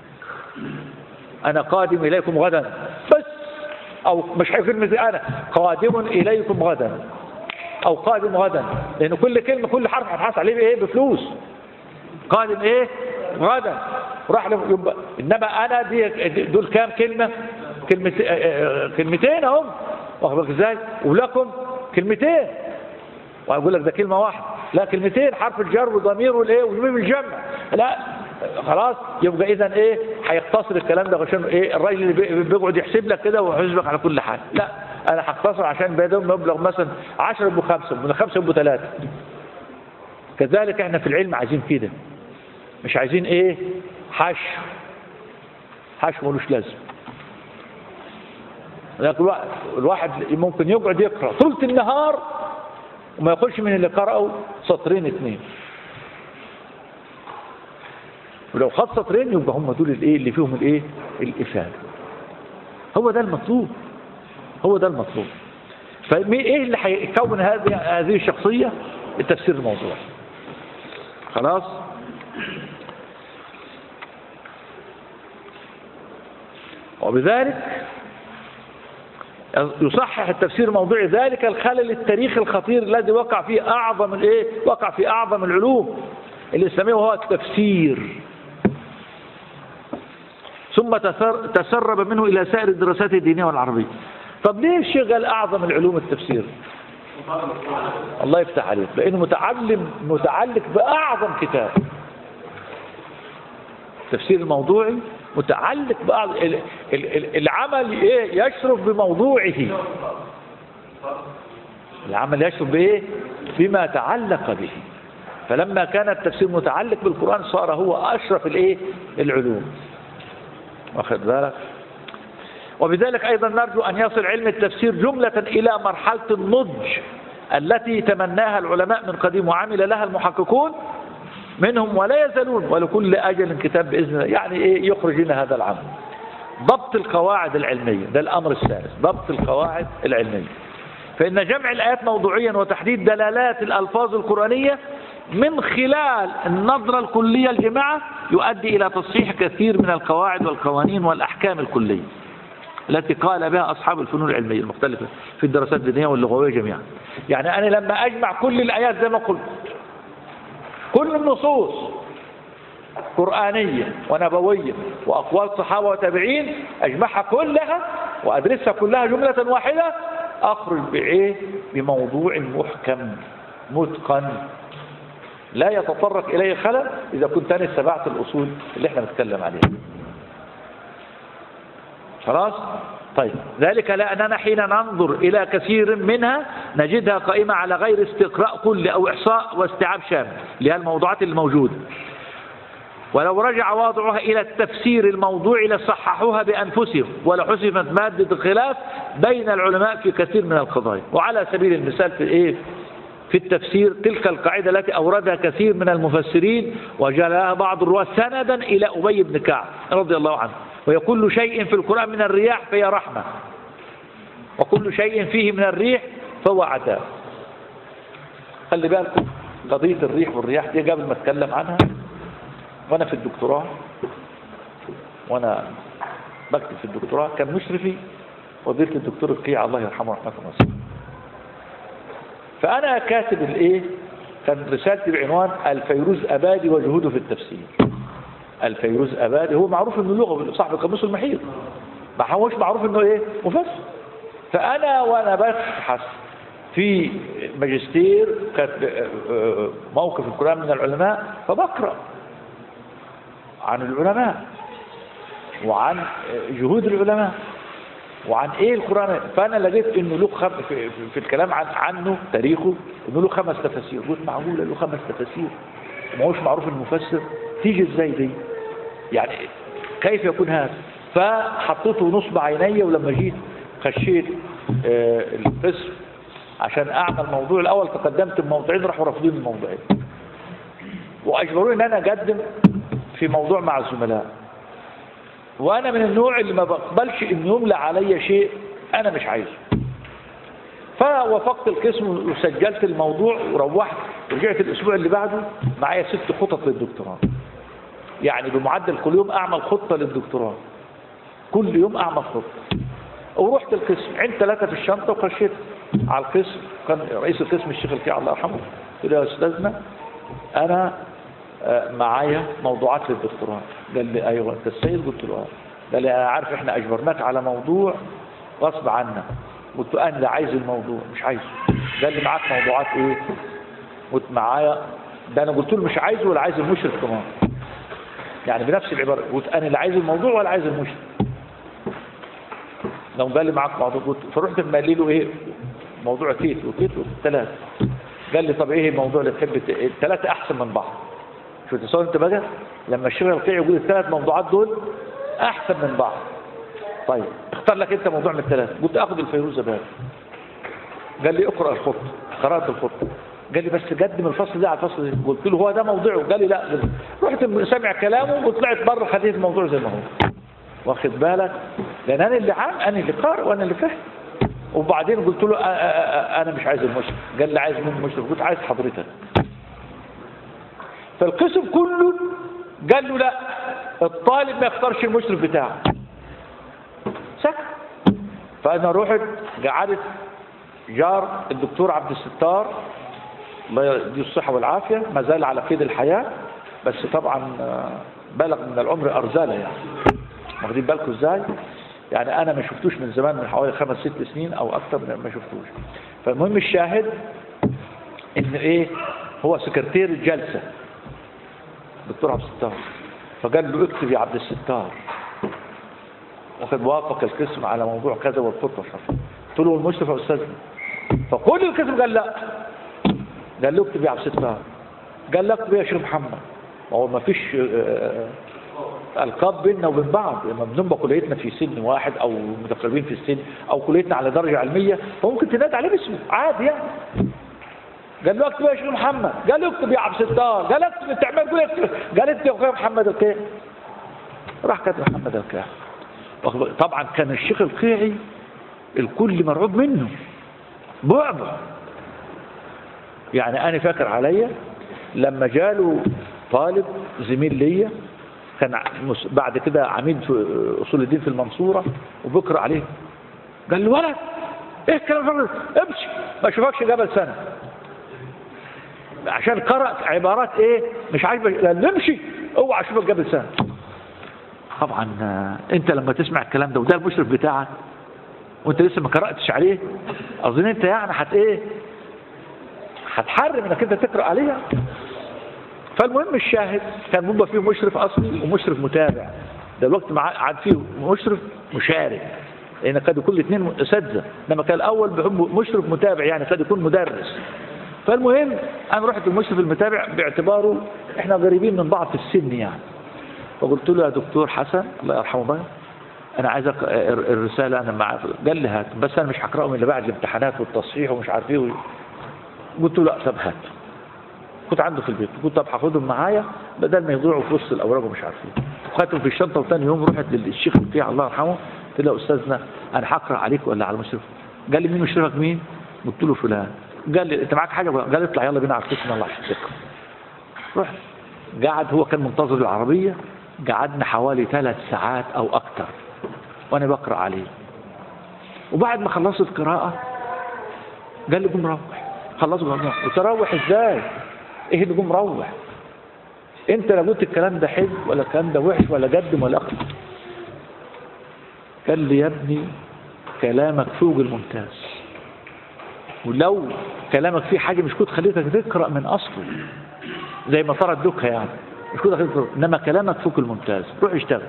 انا قادم اليكم غدا بس او مش كلمة انا قادم اليكم غدا او قادم غدا لان كل كلمه كل حرف هتحاسب عليه بايه بفلوس قادم ايه غدا راح يبقى انما انا دي دول كام كلمه كلمه كلمتين اهم واخد بالك ازاي ولكم كلمتين واقول لك ده كلمه واحده لا كلمتين حرف الجر والضمير والايه والميم الجمع لا خلاص يبقى اذا ايه هيقتصر الكلام ده عشان ايه الراجل اللي بيقعد يحسب لك كده ويحسبك على كل حاجه لا انا هقتصر عشان بدل مبلغ مثلا 10 يبقوا 5 من 5 يبقوا 3 كذلك احنا في العلم عايزين كده مش عايزين ايه حشو حشو ملوش لازم لكن الواحد ممكن يقعد يقرا طول النهار وما ياخدش من اللي قرأه سطرين اثنين ولو خد سطرين يبقى هم دول الايه اللي فيهم الايه الافاده هو ده المطلوب هو ده المطلوب فايه اللي هيكون هذه هذه الشخصيه التفسير الموضوعي خلاص وبذلك يصحح التفسير الموضوعي ذلك الخلل التاريخي الخطير الذي وقع فيه أعظم الإيه؟ وقع في أعظم العلوم الإسلامية وهو التفسير ثم تسر- تسرب منه إلى سائر الدراسات الدينية والعربية طب ليه الشيخ قال أعظم العلوم التفسير الله يفتح عليك لأنه متعلم متعلق بأعظم كتاب التفسير الموضوعي متعلق بأعظم ال- ال- ال- العمل إيه يشرف بموضوعه العمل يشرف بإيه بما تعلق به فلما كان التفسير متعلق بالقرآن صار هو أشرف الإيه العلوم واخد بالك وبذلك أيضا نرجو أن يصل علم التفسير جملة إلى مرحلة النضج التي تمناها العلماء من قديم وعمل لها المحققون منهم ولا يزالون ولكل أجل كتاب بإذن الله يعني إيه يخرج لنا هذا العمل ضبط القواعد العلمية ده الأمر الثالث ضبط القواعد العلمية فإن جمع الآيات موضوعيا وتحديد دلالات الألفاظ القرآنية من خلال النظرة الكلية الجماعة يؤدي إلى تصحيح كثير من القواعد والقوانين والأحكام الكلية التي قال بها أصحاب الفنون العلمية المختلفة في الدراسات الدينية واللغوية جميعا يعني أنا لما أجمع كل الآيات زي ما قلت كل النصوص قرآنية ونبوية وأقوال صحابة وتابعين أجمعها كلها وأدرسها كلها جملة واحدة أخرج بإيه بموضوع محكم متقن لا يتطرق إليه خلل إذا كنت أنا اتبعت الأصول اللي احنا بنتكلم عليها خلاص طيب ذلك لأننا حين ننظر إلى كثير منها نجدها قائمة على غير استقراء كل أو إحصاء واستيعاب شامل اللي هي الموضوعات الموجودة ولو رجع واضعها إلى التفسير الموضوعي لصححوها بأنفسهم ولحسمت مادة الخلاف بين العلماء في كثير من القضايا وعلى سبيل المثال في إيه في التفسير تلك القاعدة التي أوردها كثير من المفسرين وجعلها بعض الرواة سندا إلى أبي بن كعب رضي الله عنه ويقول شيء في القرآن من الرياح فهي رحمة وكل شيء فيه من الريح فهو عذاب خلي بالكم قضية الريح والرياح دي قبل ما اتكلم عنها وانا في الدكتوراه وانا بكتب في الدكتوراه كان مشرفي وظيفة الدكتور القيع الله يرحمه رحمة الله فانا كاتب الايه كان رسالتي بعنوان الفيروز ابادي وجهوده في التفسير الفيروز ابادي هو معروف انه لغه صاحب القاموس المحيط ما هوش معروف انه ايه مفسر فانا وانا ببحث في ماجستير كانت موقف القرآن من العلماء فبقرأ عن العلماء وعن جهود العلماء وعن ايه القرآن فانا لقيت انه له خم في, في, في الكلام عن عنه تاريخه انه له خمس تفاسير قلت معقولة له خمس تفاسير ما هوش معروف المفسر تيجي ازاي دي يعني كيف يكون هذا فحطيته نصب عيني ولما جيت خشيت آه القسم عشان اعمل الموضوع الاول تقدمت بموضوعين راحوا رافضين الموضوعين واجبروني ان انا اقدم في موضوع مع الزملاء وانا من النوع اللي ما بقبلش ان يملى علي شيء انا مش عايزه فوافقت القسم وسجلت الموضوع وروحت ورجعت الاسبوع اللي بعده معايا ست خطط للدكتوراه يعني بمعدل كل يوم اعمل خطه للدكتوراه كل يوم اعمل خطه ورحت القسم عند ثلاثه في الشنطه وخشيت على القسم كان رئيس القسم الشيخ الكيع الله يرحمه قلت له يا استاذنا انا معايا موضوعات للدكتوراه قال لي ايوه انت السيد قلت له اه قال لي انا عارف احنا اجبرناك على موضوع غصب عنك قلت له انا لا عايز الموضوع مش عايزه قال لي معاك موضوعات ايه قلت معايا ده انا قلت له مش عايزه ولا عايز المشرف كمان يعني بنفس العباره قلت انا لا عايز الموضوع ولا عايز المشرف لو قال لي معاك موضوع قلت فرحت مالي له ايه موضوع كيت وكيت ثلاثة قال لي طب ايه الموضوع اللي تحب الثلاثة احسن من بعض شو تصور انت بقى لما الشيخ القيع يقول الثلاث موضوعات دول احسن من بعض طيب اختار لك انت موضوع من الثلاثة قلت اخذ الفيروز بقى قال لي اقرأ الخط قرأت الخط قال لي بس قدم الفصل ده على الفصل ده قلت له هو ده موضوعه قال لي لا رحت سامع كلامه وطلعت بره خليت الموضوع زي ما هو واخد بالك لان انا اللي عام انا اللي قارئ وانا اللي فاهم وبعدين قلت له انا مش عايز المشرف قال لي عايز مين المشرف قلت عايز حضرتك فالقسم كله قال له لا الطالب ما يختارش المشرف بتاعه فانا رحت قعدت جار الدكتور عبد الستار الله يديه الصحة والعافية ما زال على قيد الحياة بس طبعا آه، بلغ من العمر أرزالة يعني واخدين بالكم ازاي يعني انا ما شفتوش من زمان من حوالي خمس ست سنين او اكتر من- ما شفتوش فالمهم الشاهد ان ايه هو سكرتير الجلسة دكتور عبد الستار فقال له اكتب يا عبد الستار وقد وافق القسم على موضوع كذا والخطة شرط قلت له المشرف يا استاذنا فكل القسم قال لا قال له اكتب يا عبد الستار قال له اكتب يا شيخ محمد ما هو ما فيش آه، القاب بيننا وبين بعض لما بنبقى كليتنا في سن واحد او متقربين في السن او كليتنا على درجه علميه فممكن تنادي عليه باسمه عادي يعني قال له اكتب يا شيخ محمد قال له اكتب يا عبد الستار قال اكتب انت عمال تقول اكتب قال اكتب يا اخويا محمد القيعي راح كتب محمد القيعي واخد- طبعا كان الشيخ القيعي الكل مرعوب منه بعبع يعني انا فاكر عليا لما جاله طالب زميل ليا كان ع- مس- بعد كده عميد في اصول الدين في المنصوره وبكر عليه قال له ولد ايه الكلام ده امشي ما اشوفكش قبل سنه عشان قرأ عبارات ايه مش عاجبك قال له امشي اوعى اشوفك قبل سنه طبعا آه، انت لما تسمع الكلام ده وده المشرف بتاعك وانت لسه ما قرأتش عليه اظن انت يعني هت ايه هتحرم انك انت تقرأ عليها فالمهم الشاهد كان بيبقى فيه مشرف اصلي ومشرف متابع ده الوقت مع عاد فيه مشرف مشارك لان قد يكون الاثنين اساتذه انما كان الاول بيحب مشرف متابع يعني قد يكون مدرس فالمهم انا رحت المشرف المتابع باعتباره احنا قريبين من بعض في السن يعني فقلت له يا دكتور حسن الله يرحمه بقى انا عايز أق- الر- الرساله انا مع قال لي هات بس انا مش هقراهم الا بعد الامتحانات والتصحيح ومش عارف ايه قلت له لا طب هات كنت عنده في البيت قلت طب هاخدهم معايا بدل ما يضيعوا في وسط الاوراق ومش عارف ايه خدتهم في الشنطه وثاني يوم رحت للشيخ بتاعي الله يرحمه قلت له يا استاذنا انا هقرا عليك ولا على المشرف قال لي مين مشرفك مين قلت له فلان قال لي انت معاك حاجه قال اطلع يلا بينا على القسم الله يحفظك رحت قعد هو كان منتظر العربيه قعدنا حوالي ثلاث ساعات او اكثر وانا بقرا عليه وبعد ما خلصت القراءه قال لي قوم روح خلصوا قوم روح قلت روح ازاي ايه اللي قوم روح انت لا قلت الكلام ده حلو ولا الكلام ده وحش ولا قدم ولا اخر قال لي يا ابني كلامك فوق الممتاز ولو كلامك فيه حاجه مش كنت خليتك تقرا من اصله زي ما طرد دوكها يعني مش كنت خليتك تقرأ. انما كلامك فوق الممتاز روح اشتغل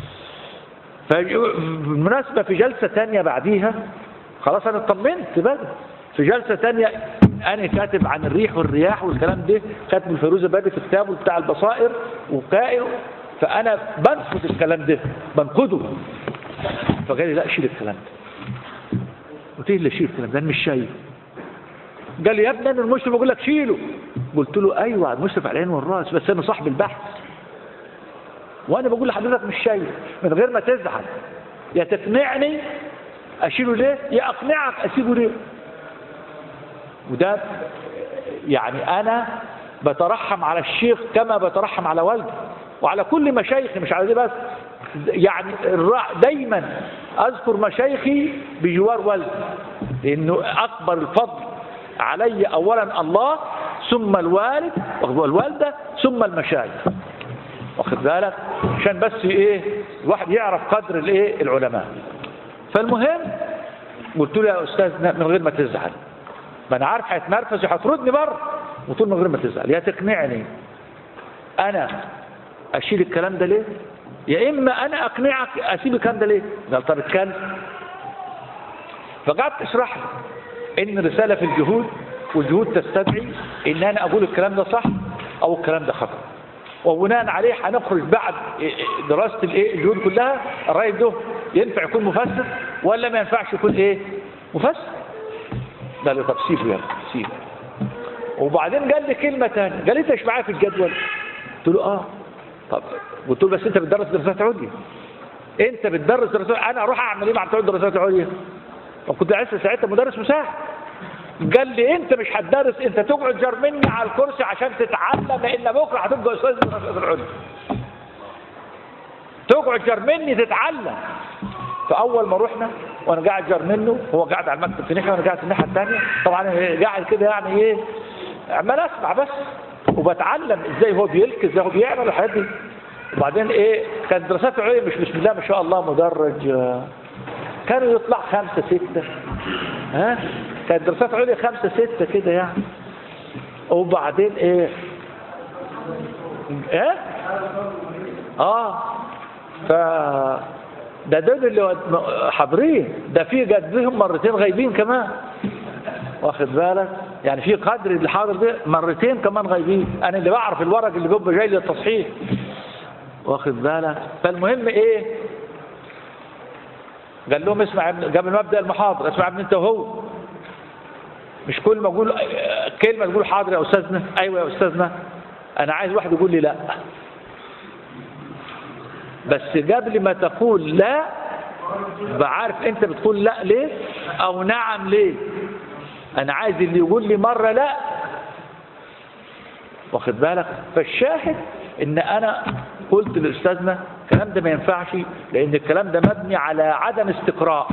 فبالمناسبة في جلسة تانية بعديها خلاص أنا اطمنت بقى في جلسة تانية أنا كاتب عن الريح والرياح والكلام ده كاتب الفيروز بدري في كتابه بتاع البصائر وقائل فأنا بنقد الكلام ده بنقده فقال لي لا شيل الكلام ده قلت له لا شيل الكلام ده أنا مش شايف قال لي يا ابني أنا المشرف بقول لك شيله قلت له أيوه المشرف على العين والراس بس أنا صاحب البحث وانا بقول لحضرتك مش شايف من غير ما تزعل يا تقنعني اشيله ليه يا اقنعك اسيبه ليه وده يعني انا بترحم على الشيخ كما بترحم على والدي وعلى كل مشايخي مش على دي بس يعني الرع- دايما اذكر مشايخي بجوار والدي لانه اكبر الفضل علي اولا الله ثم الوالد والوالده ثم المشايخ واخد بالك عشان بس ايه الواحد يعرف قدر الايه العلماء فالمهم قلت له يا استاذ من غير ما تزعل ما انا عارف هيتنرفز وهتردني بره قلت له من غير ما تزعل يا تقنعني انا اشيل الكلام ده ليه يا اما انا اقنعك اسيب الكلام ده ليه قال طب اتكلم فقعدت اشرح له ان الرساله في الجهود والجهود تستدعي ان انا اقول الكلام ده صح او الكلام ده خطأ وبناء عليه هنخرج بعد دراسة الايه الجهود كلها الرأي ده ينفع يكون مفسر ولا ما ينفعش يكون ايه مفسر قال لي طب سيبه يلا سيبه وبعدين قال لي كلمة تانية قال لي انت مش معايا في الجدول قلت له اه طب قلت له بس انت بتدرس دراسات عليا انت بتدرس دراسات انا اروح اعمل ايه مع بتوع الدراسات العليا طب كنت لسه ساعتها مدرس مساعد قال لي انت مش هتدرس انت تقعد جر مني على الكرسي عشان تتعلم لان بكره هتبقى استاذ دراسات العليا تقعد جر مني تتعلم فاول ما رحنا وانا قاعد جار منه هو قاعد على المكتب في ناحيه وانا قاعد في الناحيه الثانيه طبعا أنا قاعد كده يعني ايه عمال اسمع بس وبتعلم ازاي هو بيلك ازاي هو بيعمل الحاجات دي وبعدين ايه كانت دراسات عليا مش بسم الله ما شاء الله مدرج آه، كانوا يطلع خمسة ستة ها كانت دراسات عليا خمسة ستة كده يعني وبعدين ايه ايه اه ف ده دول اللي حاضرين ده في جدهم مرتين غايبين كمان واخد بالك يعني في قدر اللي حاضر ده مرتين كمان غايبين انا اللي بعرف الورق اللي بيبقى جاي للتصحيح واخد بالك فالمهم ايه قال لهم اسمع يا ابن- قبل ما ابدا المحاضره اسمع يا ابن انت وهو مش كل ما اقول كلمه تقول حاضر يا استاذنا ايوه يا استاذنا انا عايز واحد يقول لي لا بس قبل ما تقول لا بعرف انت بتقول لا ليه او نعم ليه انا عايز اللي يقول لي مره لا واخد بالك فالشاهد ان انا قلت لاستاذنا الكلام ده ما ينفعش لان الكلام ده مبني على عدم استقراء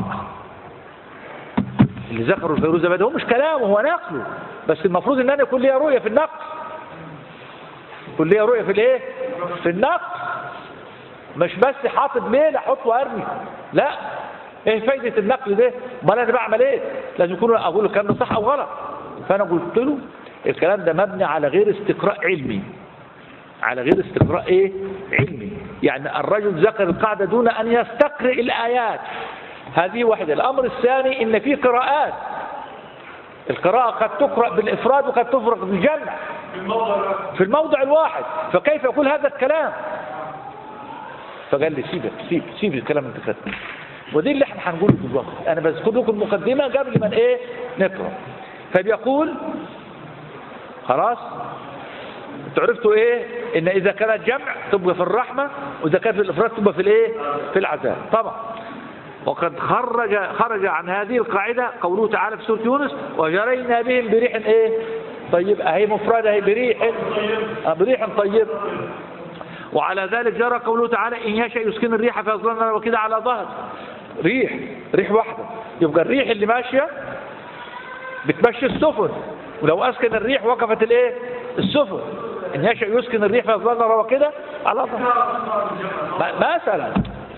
اللي ذكره الفيروز ده هو مش كلامه هو نقله بس المفروض ان انا يكون ليا رؤيه في النقل يكون ليا رؤيه في الايه في النقل مش بس حاطط ليل احط وارمي لا ايه فايده النقل ده امال انا بعمل ايه لازم يكون اقول الكلام ده صح او غلط فانا قلت له الكلام ده مبني على غير استقراء علمي على غير استقراء ايه علمي يعني الرجل ذكر القاعده دون ان يستقرئ الايات هذه واحده الامر الثاني ان في قراءات القراءه قد تقرا بالافراد وقد تفرق بالجمع في الموضع الواحد فكيف يقول هذا الكلام فقال لي سيبك سيب سيب الكلام اللي انت كاتبه ودي اللي احنا هنقوله دلوقتي انا بذكر لكم المقدمه قبل ما ايه نقرا فبيقول خلاص انتوا عرفتوا ايه ان اذا كانت جمع تبقى في الرحمه واذا كانت في الافراد تبقى في الايه في العذاب طبعا وقد خرج خرج عن هذه القاعده قوله تعالى في سوره يونس وجرينا بهم بريح ايه طيب اهي مفرده اهي بريح آه، بريح طيب وعلى ذلك جرى قوله تعالى إن يشاء يسكن الريح فيظللن وكده على ظهر ريح ريح واحدة يبقى الريح اللي ماشية بتمشي السفن ولو أسكن الريح وقفت الايه السفن إن يشاء يسكن الريح فيظللن كده على ظهر م- مثلا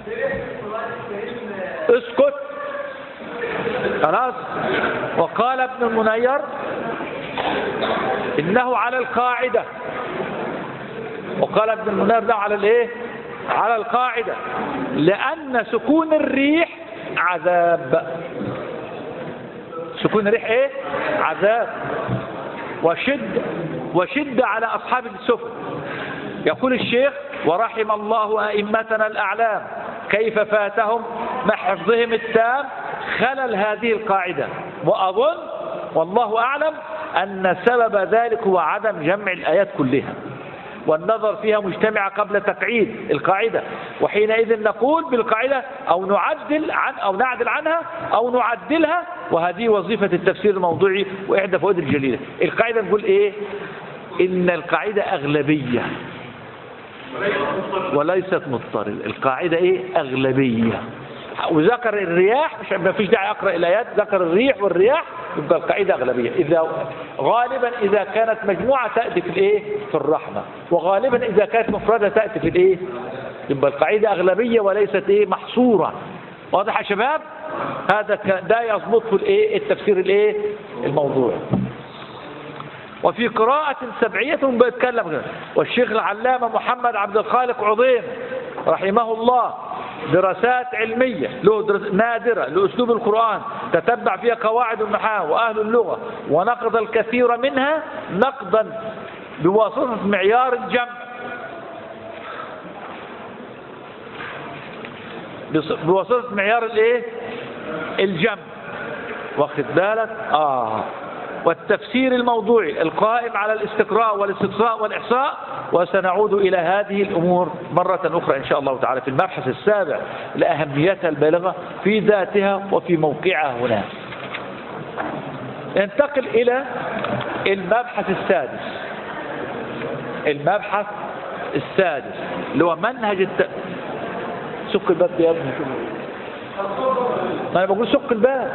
اسكت خلاص وقال ابن المنير إنه على القاعدة وقال ابن المنير ده على الايه على القاعدة لأن سكون الريح عذاب سكون الريح ايه عذاب وشد وشد على أصحاب السفن يقول الشيخ ورحم الله أئمتنا الأعلام كيف فاتهم مع حفظهم التام خلل هذه القاعدة وأظن والله أعلم أن سبب ذلك هو عدم جمع الآيات كلها والنظر فيها مجتمعة قبل تقعيد القاعدة وحينئذ نقول بالقاعدة أو نعدل عن أو نعدل عنها أو نعدلها وهذه وظيفة التفسير الموضوعي وإحدى فوائد الجليلة القاعدة نقول إيه إن القاعدة أغلبية وليست مضطرد القاعدة إيه أغلبية وذكر الرياح مش ما فيش داعي أقرأ الآيات ذكر الريح والرياح يبقى القاعدة أغلبية إذا غالبا إذا كانت مجموعة تأتي في الإيه في الرحمة وغالبا إذا كانت مفردة تأتي في الإيه يبقى القاعدة أغلبية وليست إيه محصورة واضح يا شباب هذا ك- ده يضبط في الإيه التفسير الإيه الموضوعي وفي قراءة سبعية بيتكلم كده. والشيخ العلامة محمد عبد الخالق عظيم رحمه الله دراسات علمية له درس نادرة لأسلوب القرآن تتبع فيها قواعد النحاة وأهل اللغة ونقض الكثير منها نقضا بواسطة معيار الجمع بص- بواسطة معيار الايه الجمع واخد بالك اه والتفسير الموضوعي القائم على الاستقراء والاستقصاء والإحصاء وسنعود إلى هذه الأمور مرة أخرى إن شاء الله تعالى في المبحث السابع لأهميتها البالغة في ذاتها وفي موقعها هنا ننتقل إلى المبحث السادس المبحث السادس اللي هو منهج الت... سك الباب يا ابني ما انا بقول شق الباب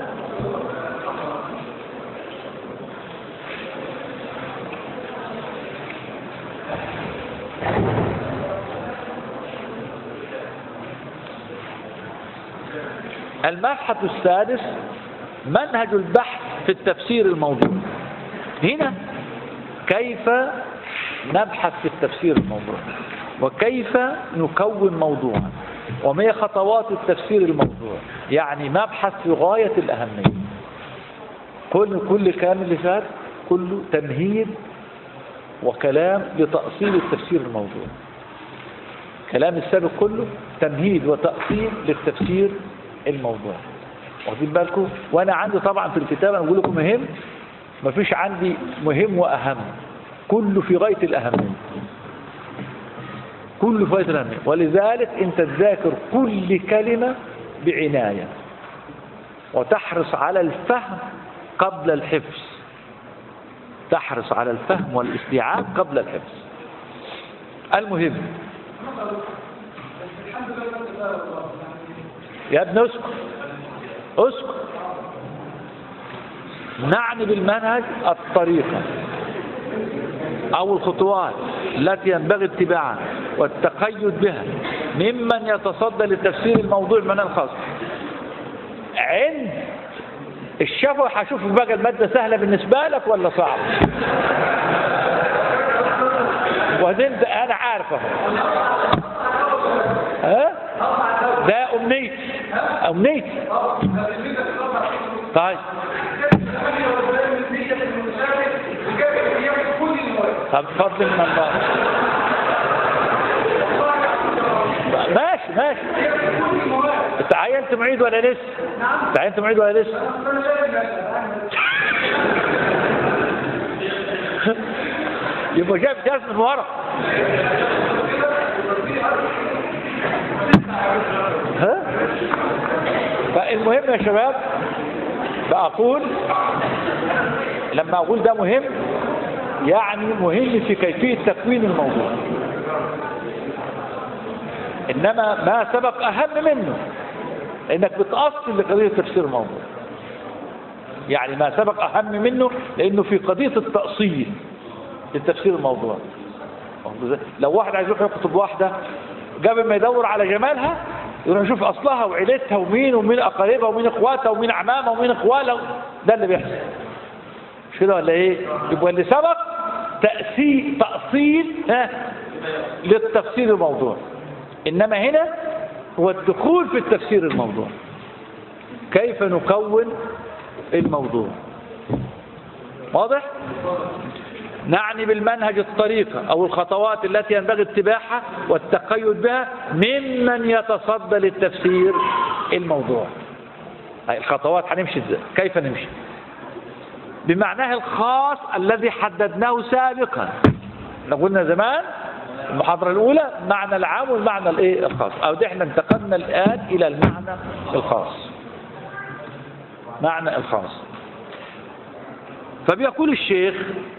المبحث السادس منهج البحث في التفسير الموضوع هنا كيف نبحث في التفسير الموضوع وكيف نكون موضوعا وما هي خطوات التفسير الموضوع يعني مبحث في غاية الأهمية كل كل كلام اللي فات كله تمهيد وكلام لتأصيل التفسير الموضوع كلام السابق كله تمهيد وتأصيل للتفسير الموضوع واخدين بالكم وانا عندي طبعا في الكتاب انا بقول لكم مهم مفيش عندي مهم واهم كله في غايه الاهميه كله في غايه الاهميه ولذلك انت تذاكر كل كلمه بعنايه وتحرص على الفهم قبل الحفظ تحرص على الفهم والاستيعاب قبل الحفظ المهم يا ابن اسكت اسكت نعني بالمنهج الطريقة أو الخطوات التي ينبغي اتباعها والتقيد بها ممن يتصدى لتفسير الموضوع من الخاص عند الشفوي هشوف بقى المادة سهلة بالنسبة لك ولا صعبة وبعدين أنا عارفه ها ده أمنيتي أمنيتي طيب طب فضل من الله ماشي ماشي انت عينت معيد ولا لسه انت عينت معيد ولا لسه يبقى جايب جاز من ورا ها فالمهم يا شباب بقول لما اقول ده مهم يعني مهم في كيفية تكوين الموضوع انما ما سبق اهم منه انك بتأصل لقضية تفسير الموضوع يعني ما سبق اهم منه لانه في قضية التأصيل لتفسير الموضوع لو واحد عايز يروح يخطب واحدة قبل ما يدور على جمالها يروح يشوف اصلها وعيلتها ومين ومين اقاربها ومين اخواتها ومين اعمامها ومين اخوالها ده اللي بيحصل مش كده ولا ايه يبقى اللي سبق تأسيل تأصيل ها للتفسير الموضوع انما هنا هو الدخول في التفسير الموضوع كيف نكون الموضوع واضح نعني بالمنهج الطريقة أو الخطوات التي ينبغي اتباعها والتقيد بها ممن يتصدى للتفسير الموضوع هاي الخطوات هنمشي ازاي كيف نمشي بمعناه الخاص الذي حددناه سابقا احنا قلنا زمان المحاضرة الأولى معنى العام والمعنى الايه الخاص أو ده احنا انتقلنا الآن إلى المعنى الخاص معنى الخاص فبيقول الشيخ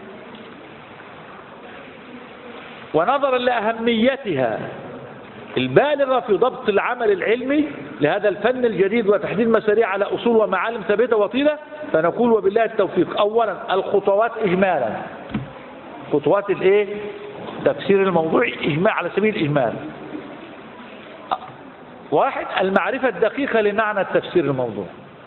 ونظرا لأهميتها البالغة في ضبط العمل العلمي لهذا الفن الجديد وتحديد مساريع على أصول ومعالم ثابتة وطيلة فنقول وبالله التوفيق أولا الخطوات إجمالا خطوات الايه تفسير الموضوع إجماع على سبيل الإجمال واحد المعرفة الدقيقة لمعنى التفسير الموضوع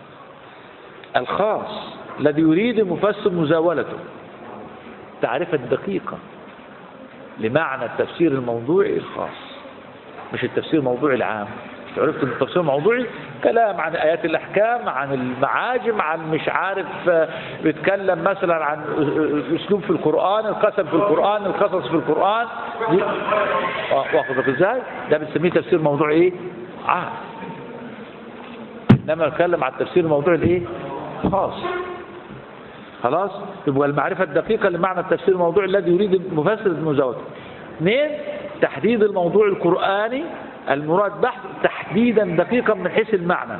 الخاص الذي يريد المفسر مزاولته تعرفة الدقيقة لمعنى التفسير الموضوعي الخاص مش التفسير الموضوعي العام عرفت ان التفسير الموضوعي كلام عن ايات الاحكام عن المعاجم عن مش عارف بيتكلم مثلا عن اسلوب في القران القسم في القران القصص في القران واخد ازاي ده بنسميه تفسير موضوعي ايه عام انما نتكلم عن التفسير الموضوعي الايه خاص خلاص يبقى المعرفة الدقيقة لمعنى التفسير الموضوعي الذي يريد المفسر المزود اثنين تحديد الموضوع القرآني المراد بحث تحديدا دقيقا من حيث المعنى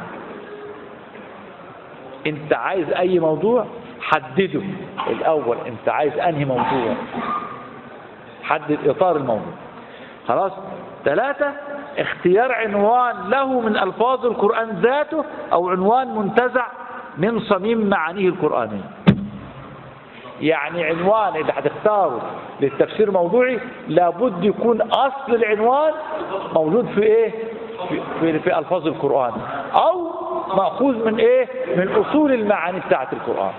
انت عايز اي موضوع حدده الاول انت عايز انهي موضوع حدد اطار الموضوع خلاص ثلاثة اختيار عنوان له من ألفاظ القرآن ذاته أو عنوان منتزع من صميم معانيه القرآنية يعني عنوان اللي هتختاره للتفسير موضوعي لابد يكون أصل العنوان موجود في إيه في, في, في ألفاظ القرآن أو مأخوذ من إيه من أصول المعاني بتاعت القرآن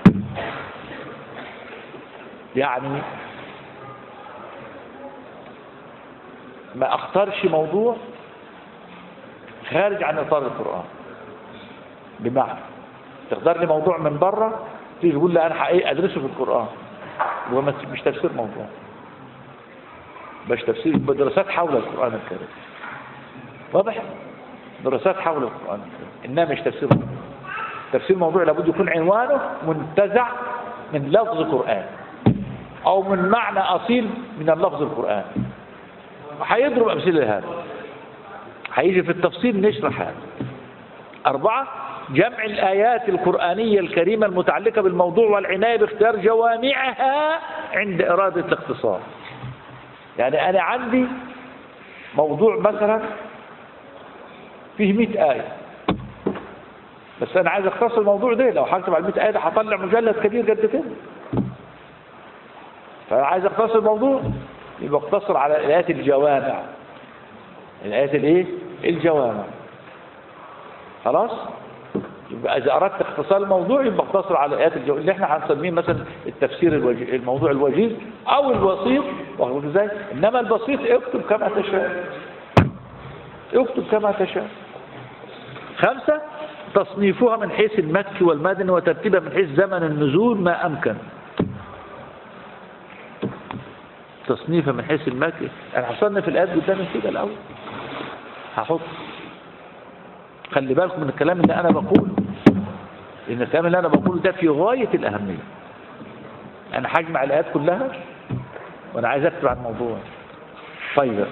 يعني ما اختارش موضوع خارج عن اطار القران بمعنى تختار لي موضوع من بره تيجي تقول لي انا ايه ادرسه في القران هو مش تفسير موضوع مش تفسير دراسات حول القران الكريم واضح دراسات حول القران الكريم انما مش تفسير موضوع تفسير موضوع لابد يكون عنوانه منتزع من لفظ قران او من معنى اصيل من اللفظ القرآن وهيضرب امثله لهذا هيجي في التفصيل نشرح هذا أربعة جمع الآيات القرآنية الكريمة المتعلقة بالموضوع والعناية باختيار جوامعها عند إرادة الاختصار يعني أنا عندي موضوع مثلا فيه 100 آية بس أنا عايز أختصر الموضوع ده لو هكتب على 100 آية ده هطلع مجلد كبير قد كده فأنا عايز أختصر الموضوع يبقى اقتصر على الآيات الجوامع الآيات الإيه؟ الجوامع خلاص؟ يبقى إذا أردت اختصار الموضوع يبقى اقتصر على الآيات الجوامع اللي احنا هنسميه مثلا التفسير الوجي... الموضوع الوجيز أو البسيط واخد ازاي؟ إنما البسيط اكتب كما تشاء اكتب كما تشاء خمسة تصنيفها من حيث المكي والمدني وترتيبها من حيث زمن النزول ما أمكن تصنيفها من حيث المكي انا هصنف الايات قدامي كده الاول هحط خلي بالكم من الكلام اللي انا بقوله لان الكلام اللي انا بقوله ده في غايه الاهميه انا هجمع الايات كلها وانا عايز اكتب عن الموضوع طيب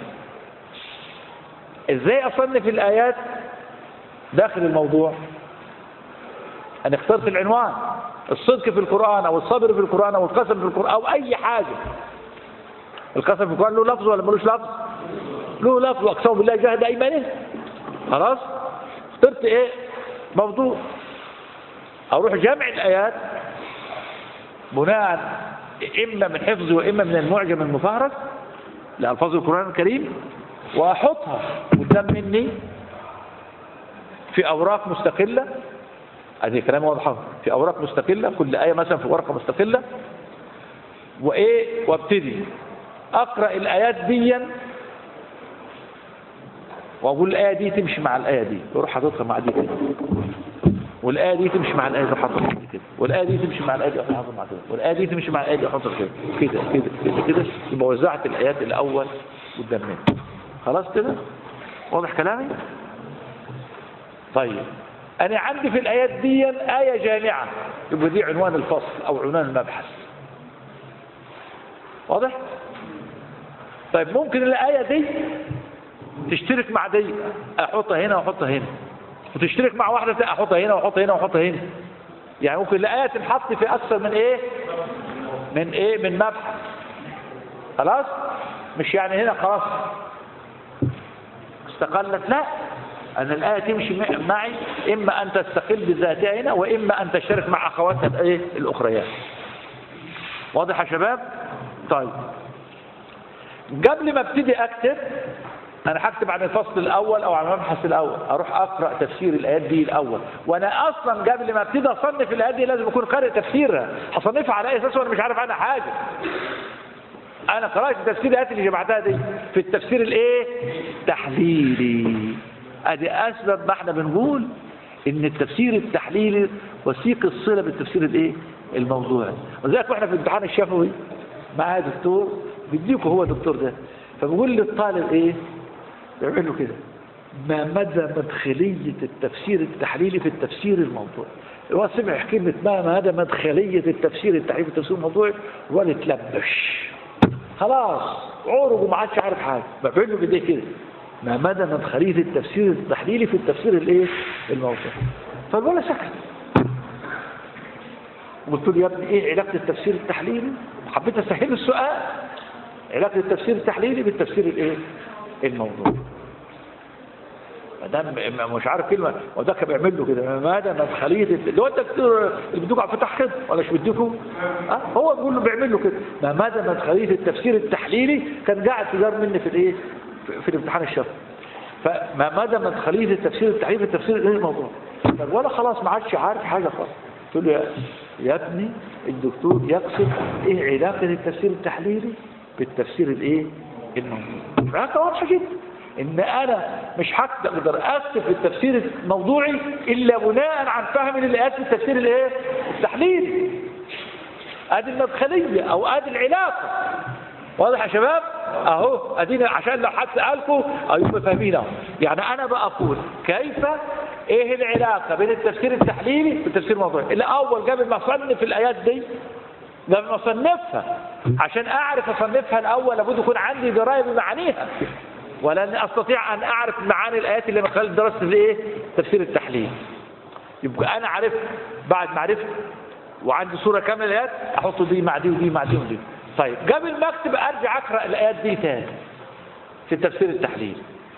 ازاي اصنف الايات داخل الموضوع انا اخترت العنوان الصدق في القرآن او الصبر في القرآن او القسم في القرآن او اي حاجة القسم في القرآن له لفظ ولا ملوش لفظ له لفظ واقسموا بالله جهد ايمانه خلاص اخترت ايه موضوع اروح جمع الايات بناء اما من حفظ واما من المعجم المفهرس لالفاظ القرآن الكريم واحطها قدام مني في اوراق مستقلة هذه كلام واضح في اوراق مستقلة كل آية مثلا في ورقة مستقلة وايه وابتدي اقرأ الايات دي واقول الايه دي تمشي مع الايه دي واروح حاططها مع دي كده والايه دي تمشي مع الايه دي احطها مع دي كده والايه دي تمشي مع الايه دي احطها مع كده والايه دي تمشي مع الايه دي احطها كده كده كده كده كده يبقى وزعت الايات الاول قدام مني خلاص كده واضح كلامي طيب انا عندي في الايات دي ايه جامعه يبقى دي عنوان الفصل او عنوان المبحث واضح طيب ممكن الايه دي تشترك مع دي احطها هنا واحطها هنا وتشترك مع واحده تانية احطها هنا واحطها هنه واحطها هنا يعني ممكن الايه تنحط في اكثر من ايه من ايه من مبحث خلاص مش يعني هنا خلاص استقلت لا أن الآية تمشي معي إما أن تستقل بذاتها هنا وإما أن تشترك مع أخواتها الإيه الأخريات واضح يا شباب طيب قبل ما ابتدي أكتب أنا هكتب عن الفصل الأول أو عن المبحث الأول أروح أقرأ تفسير الآيات دي الأول وأنا أصلا قبل ما ابتدي أصنف الآيات دي لازم أكون قارئ تفسيرها هصنفها على أي أساس وأنا مش عارف عنها حاجة أنا قرأت تفسير الآيات اللي جمعتها دي في التفسير الإيه تحليلي ادي اسباب ما احنا بنقول ان التفسير التحليلي وثيق الصله بالتفسير الايه الموضوعي وذلك واحنا في الامتحان الشفوي معايا دكتور بيديكوا هو الدكتور ده فبقول للطالب ايه يعمل له كده ما مدى مدخلية التفسير التحليلي في التفسير الموضوعي هو سمع كلمة ما مدى مدخلية التفسير التحليلي في التفسير الموضوعي ولا تلبش خلاص عرض وما عادش عارف حاجة بعمل له بايديه كده ما مدى مدخلية التفسير التحليلي في التفسير الايه الموضوعي فالولا سكت قلت له يا ابني ايه علاقة التفسير التحليلي حبيت اسهل السؤال علاقة التفسير التحليلي بالتفسير الايه الموضوع ما دام مش عارف كلمه وده كان بيعمل له كده ما دام مدخليه اللي هو الدكتور اللي بيدوك على فتح خد ولا مش بيديكوا أه؟ هو بيقول له بيعمل له كده ما ما دام مدخليه التفسير التحليلي كان قاعد تجار مني في الايه في, في الامتحان الشفوي فما ما دام مدخليه التفسير التحليلي في التفسير ايه الموضوع طب ولا خلاص ما عادش عارف حاجه خالص قلت له يا, يا ابني الدكتور يقصد ايه علاقه التفسير التحليلي بالتفسير الايه الموضوعي علاقه واضحه جدا ان انا مش هقدر اكتب في التفسير الموضوعي الا بناء عن فهم الايات في التفسير الايه التحليلي ادي المدخليه او ادي العلاقه واضح يا شباب اهو ادينا عشان لو حد سالكم ايوه فاهمين اهو يعني انا بقول كيف ايه العلاقه بين التفسير التحليلي والتفسير الموضوعي الاول جاب المصنف الايات دي قبل ما اصنفها عشان اعرف اصنفها الاول لابد يكون عندي درايه بمعانيها ولن استطيع ان اعرف معاني الايات اللي من خلال دراسه الايه تفسير التحليل يبقى انا عرفت بعد ما عرفت وعندي صوره كامله للايات احط دي مع دي ودي مع دي ودي طيب قبل ما اكتب ارجع اقرا الايات دي تاني في التفسير التحليل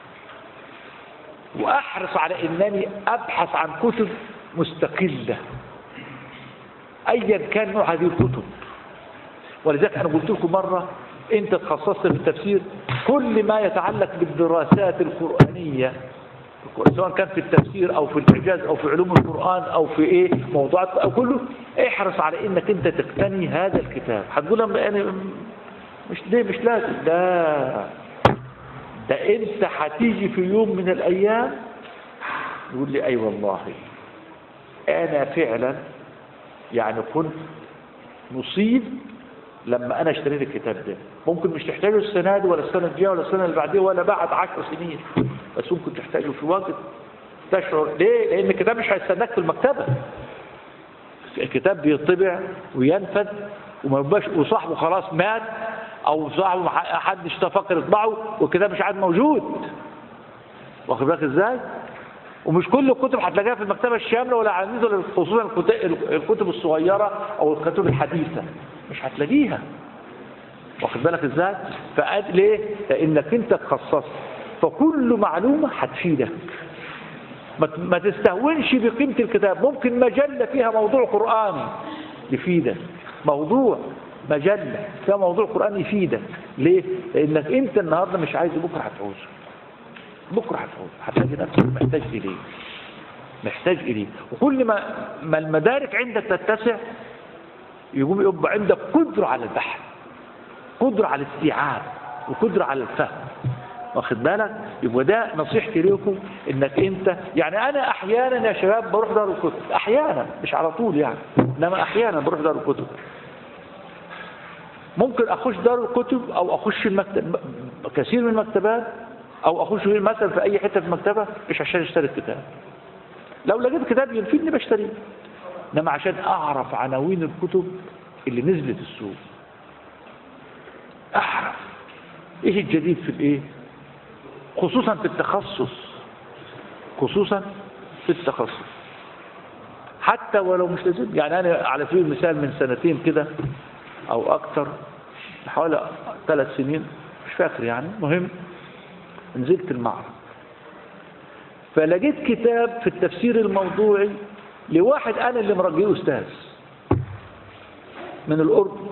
واحرص على انني ابحث عن كتب مستقله ايا كان نوع هذه الكتب ولذلك انا قلت لكم مره انت تخصصت في التفسير كل ما يتعلق بالدراسات القرآنية سواء كان في التفسير او في الاعجاز او في علوم القرآن او في ايه موضوعات او كله احرص على انك انت تقتني هذا الكتاب هتقول انا مش ليه مش لازم لا ده انت هتيجي في يوم من الايام يقول لي اي أيوة والله انا فعلا يعني كنت مصيب لما انا اشتريت الكتاب ده ممكن مش تحتاجه السنه دي ولا السنه الجايه ولا السنه اللي بعديها ولا بعد عشر سنين بس ممكن تحتاجه في وقت تشعر ليه لان الكتاب مش هيستناك في المكتبه الكتاب بيطبع وينفذ وما يبقاش وصاحبه خلاص مات او صاحبه حد اشتفق يطبعه والكتاب مش عاد موجود واخد بالك ازاي ومش كل الكتب هتلاقيها في المكتبه الشامله ولا عزيزه ولا خصوصا الكتب الصغيره او الكتب الحديثه مش هتلاقيها واخد بالك ازاي فقال ليه لانك انت تخصصت فكل معلومه هتفيدك ما تستهونش بقيمه الكتاب ممكن مجله فيها موضوع قراني يفيدك موضوع مجله فيها موضوع قراني يفيدك ليه لانك انت النهارده مش عايز بكره هتعوزه بكره هتعوزه هتلاقي نفسك محتاج اليه محتاج اليه وكل ما ما المدارك عندك تتسع يقوم يبقى عندك قدرة على البحث قدرة على الاستيعاب وقدرة على الفهم واخد بالك يبقى ده نصيحتي لكم انك انت يعني انا احيانا يا شباب بروح دار الكتب احيانا مش على طول يعني انما احيانا بروح دار الكتب ممكن اخش دار الكتب او اخش المكتب كثير من المكتبات او اخش مثلا في اي حته في المكتبه مش عشان اشتري الكتاب لو لقيت كتاب ينفيدني بشتريه انما عشان اعرف عناوين الكتب اللي نزلت السوق اعرف ايه الجديد في الايه خصوصا في التخصص خصوصا في التخصص حتى ولو مش لازم يعني انا على سبيل المثال من سنتين كده او اكتر حوالي ثلاث سنين مش فاكر يعني مهم نزلت المعرض فلقيت كتاب في التفسير الموضوعي لواحد انا اللي مرجيه استاذ من الاردن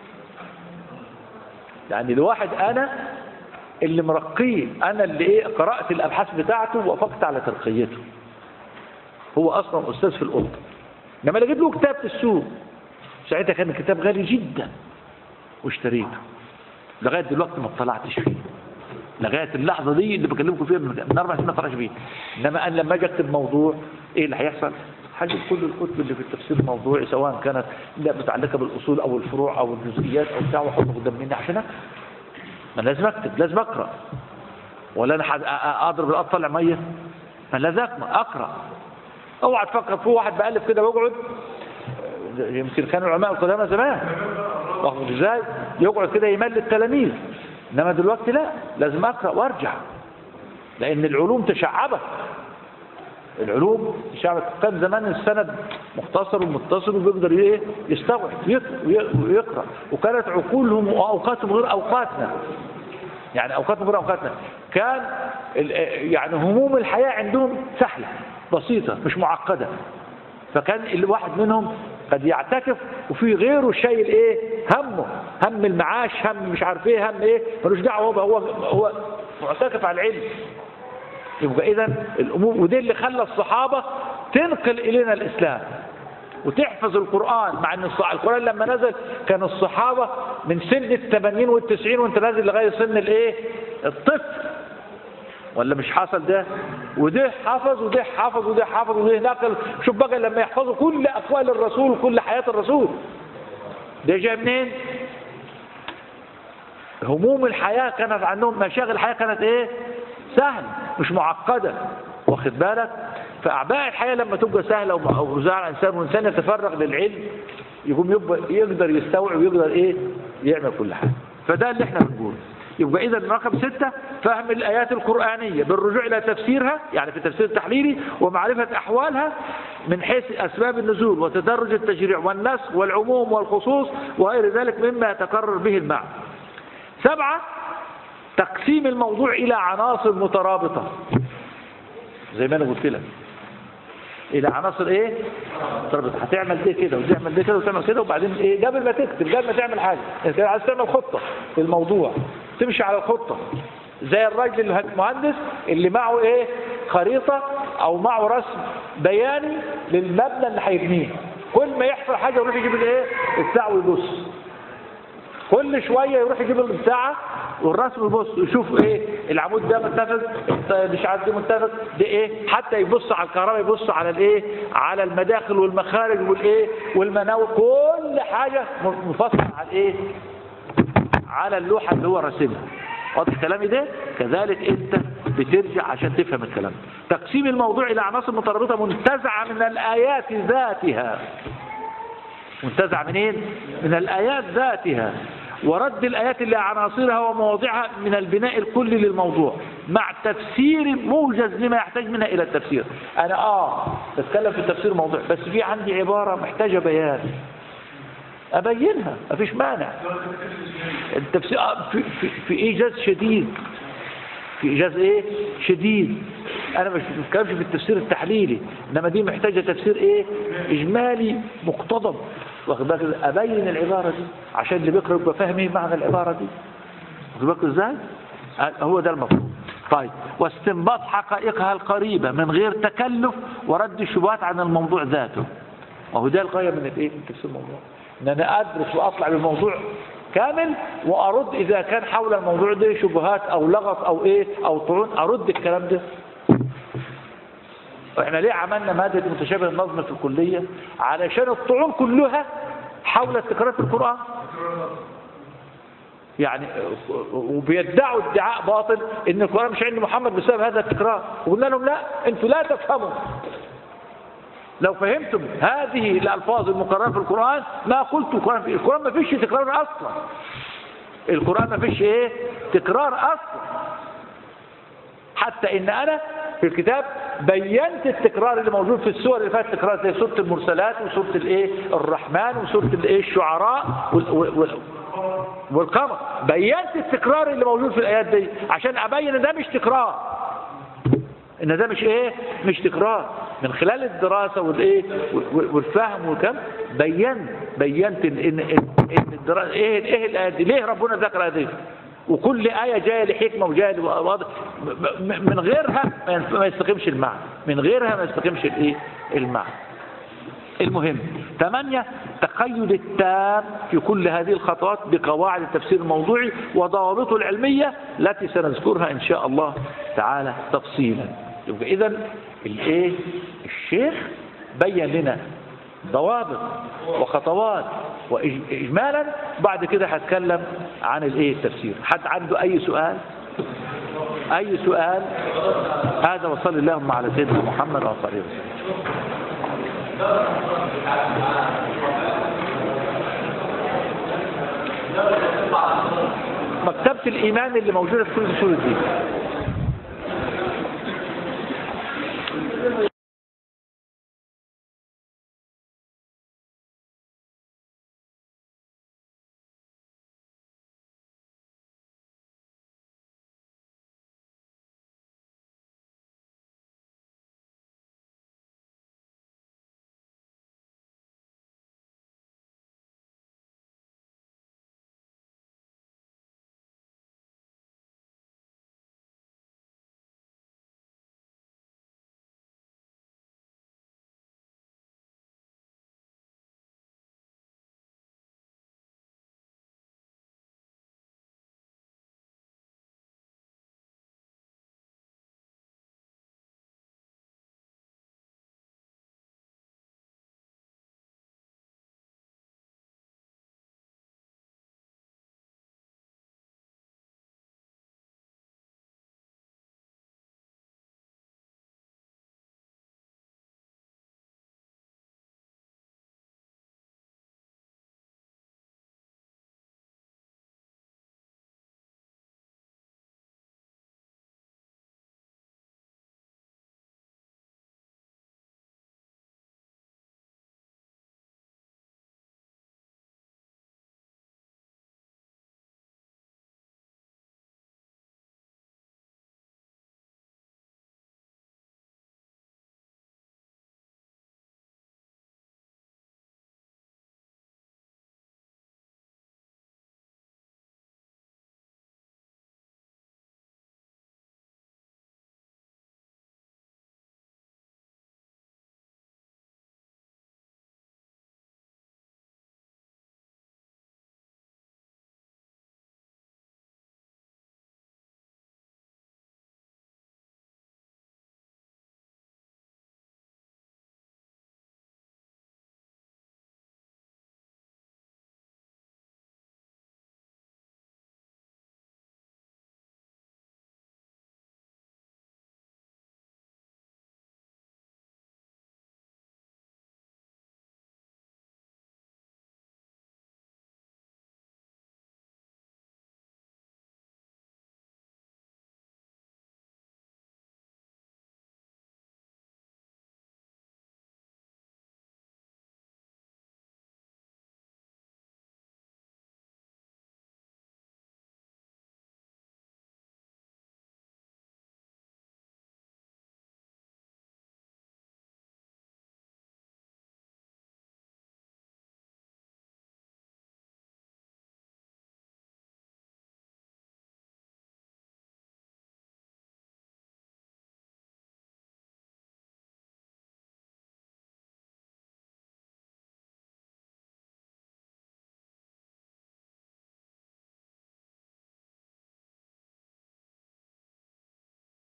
يعني لواحد انا اللي مرقيه انا اللي ايه قرات الابحاث بتاعته ووافقت على ترقيته هو اصلا استاذ في الاردن لما لقيت له كتاب في السوق ساعتها كان الكتاب غالي جدا واشتريته لغايه دلوقتي ما اطلعتش فيه لغايه اللحظه دي اللي بكلمكم فيها من اربع سنين ما اطلعش فيه انما انا لما اجي اكتب موضوع ايه اللي هيحصل؟ هجيب كل الكتب اللي في التفسير الموضوعي سواء كانت متعلقه بالاصول او الفروع او الجزئيات او بتاع واحطه قدام مني عشان اكتب ما لازم اكتب لازم اقرا ولا انا اضرب الارض طالع ميه ما لازم اقرا اوعى تفكر في واحد بألف كده ويقعد يمكن كانوا العلماء القدامى زمان واخد ازاي يقعد كده يمل التلاميذ انما دلوقتي لا لازم اقرا وارجع لان العلوم تشعبت العلوم تشعبت كان زمان السند مختصر ومتصل وبيقدر ايه يستوعب ويقرا وكانت عقولهم واوقاتهم غير اوقاتنا يعني اوقاتهم غير اوقاتنا كان ال- يعني هموم الحياه عندهم سهله بسيطه مش معقده فكان الواحد منهم قد يعتكف وفي غيره شايل ايه همه هم المعاش هم مش عارف ايه هم ايه ملوش دعوه هو هو هو معتكف على العلم يبقى اذا الامور ودي اللي خلى الصحابه تنقل الينا الاسلام وتحفظ القرآن مع ان الص- القرآن لما نزل كان الصحابة من سن الثمانين والتسعين وانت نازل لغاية سن الايه الطفل ولا مش حصل ده وده حفظ وده حفظ وده حفظ وده نقل شوف بقى لما يحفظوا كل اقوال الرسول وكل حياة الرسول ده جاي منين هموم الحياة كانت عندهم مشاغل الحياة كانت ايه سهل مش معقدة واخد بالك فأعباء الحياة لما تبقى سهلة وموزعة على الإنسان والإنسان يتفرغ للعلم يقوم يبقى يقدر يستوعب ويقدر ايه يعمل كل حاجة فده اللي احنا بنقوله يبقى إذا رقم ستة فهم الآيات القرآنية بالرجوع إلى تفسيرها يعني في التفسير التحليلي ومعرفة أحوالها من حيث أسباب النزول وتدرج التشريع والنسخ والعموم والخصوص وغير ذلك مما يتكرر به المعنى سبعة تقسيم الموضوع إلى عناصر مترابطة زي ما أنا قلت لك إلى عناصر إيه؟ مترابطة هتعمل دي كده وتعمل دي كده وتعمل كده وبعدين إيه؟ قبل ما تكتب قبل ما تعمل حاجة أنت عايز تعمل خطة في الموضوع تمشي على الخطة زي الراجل المهندس اللي معه إيه؟ خريطة أو معه رسم بياني للمبنى اللي هيبنيه كل ما يحصل حاجة يروح يجيب الإيه؟ الساعة ويبص كل شوية يروح يجيب البتاعة والرسم يبص يشوف ايه العمود ده متفق مش عارف ده متفق ده ايه حتى يبص على الكهرباء يبص على الايه على المداخل والمخارج والايه والمناوي كل حاجة مفصل على الايه على اللوحة اللي هو راسمها واضح كلامي ده كذلك انت بترجع عشان تفهم الكلام تقسيم الموضوع الى عناصر مترابطة منتزعة من الايات ذاتها منتزع منين من الآيات ذاتها ورد الآيات إلى عناصرها ومواضعها من البناء الكلي للموضوع مع تفسير موجز لما يحتاج منها إلى التفسير أنا آه بتكلم في تفسير موضوع بس في عندي عبارة محتاجة بيان أبينها مفيش مانع التفسير آه، في, في, في إيجاز شديد في إيجاز إيه شديد أنا مش بتكلمش في التفسير التحليلي إنما دي محتاجة تفسير إيه إجمالي مقتضب واخد بالك أبين العبارة دي عشان اللي بيقرأ يبقى فاهم إيه معنى العبارة دي واخد بالك إزاي آه، هو ده المفروض طيب واستنباط حقائقها القريبة من غير تكلف ورد الشبهات عن الموضوع ذاته وهو ده الغاية من الإيه من تفسير الموضوع إن أنا أدرس وأطلع بالموضوع كامل وأرد إذا كان حول الموضوع ده شبهات أو لغط أو إيه أو طعون أرد الكلام ده احنا ليه عملنا مادة متشابه النظم في الكلية علشان الطعون كلها حول التكرار في القرآن يعني وبيدعوا ادعاء باطل ان القرآن مش عند محمد بسبب هذا التكرار وقلنا لهم لا انتوا لا تفهموا لو فهمتم هذه الألفاظ المكررة في القرآن ما قلت القرآن في القرآن ما فيش تكرار أصلا القرآن ما فيش ايه تكرار أصلا حتى ان انا في الكتاب بينت التكرار اللي موجود في السور اللي فيها التكرار زي سوره المرسلات وسوره الايه الرحمن وسوره الايه الشعراء وال وال والقمر بينت التكرار اللي موجود في الايات دي عشان ابين ان ده مش تكرار ان ده مش ايه مش تكرار من خلال الدراسه والايه والفهم والكلام بينت بينت ان ان ان, إن الدراسه ايه ايه الايات دي ليه ربنا ذكر هذه وكل آية جاية لحكمة وجاية لوضع من غيرها ما يستقيمش المعنى من غيرها ما يستقيمش الايه المعنى المهم ثمانية تقيد التام في كل هذه الخطوات بقواعد التفسير الموضوعي وضوابطه العلمية التي سنذكرها إن شاء الله تعالى تفصيلا يبقى إذا الايه الشيخ بين لنا ضوابط وخطوات واجمالا بعد كده هتكلم عن الايه التفسير حد عنده اي سؤال اي سؤال هذا وصلى اللهم على سيدنا محمد وعلى اله وسلم مكتبة الإيمان اللي موجودة في كل أصول الدين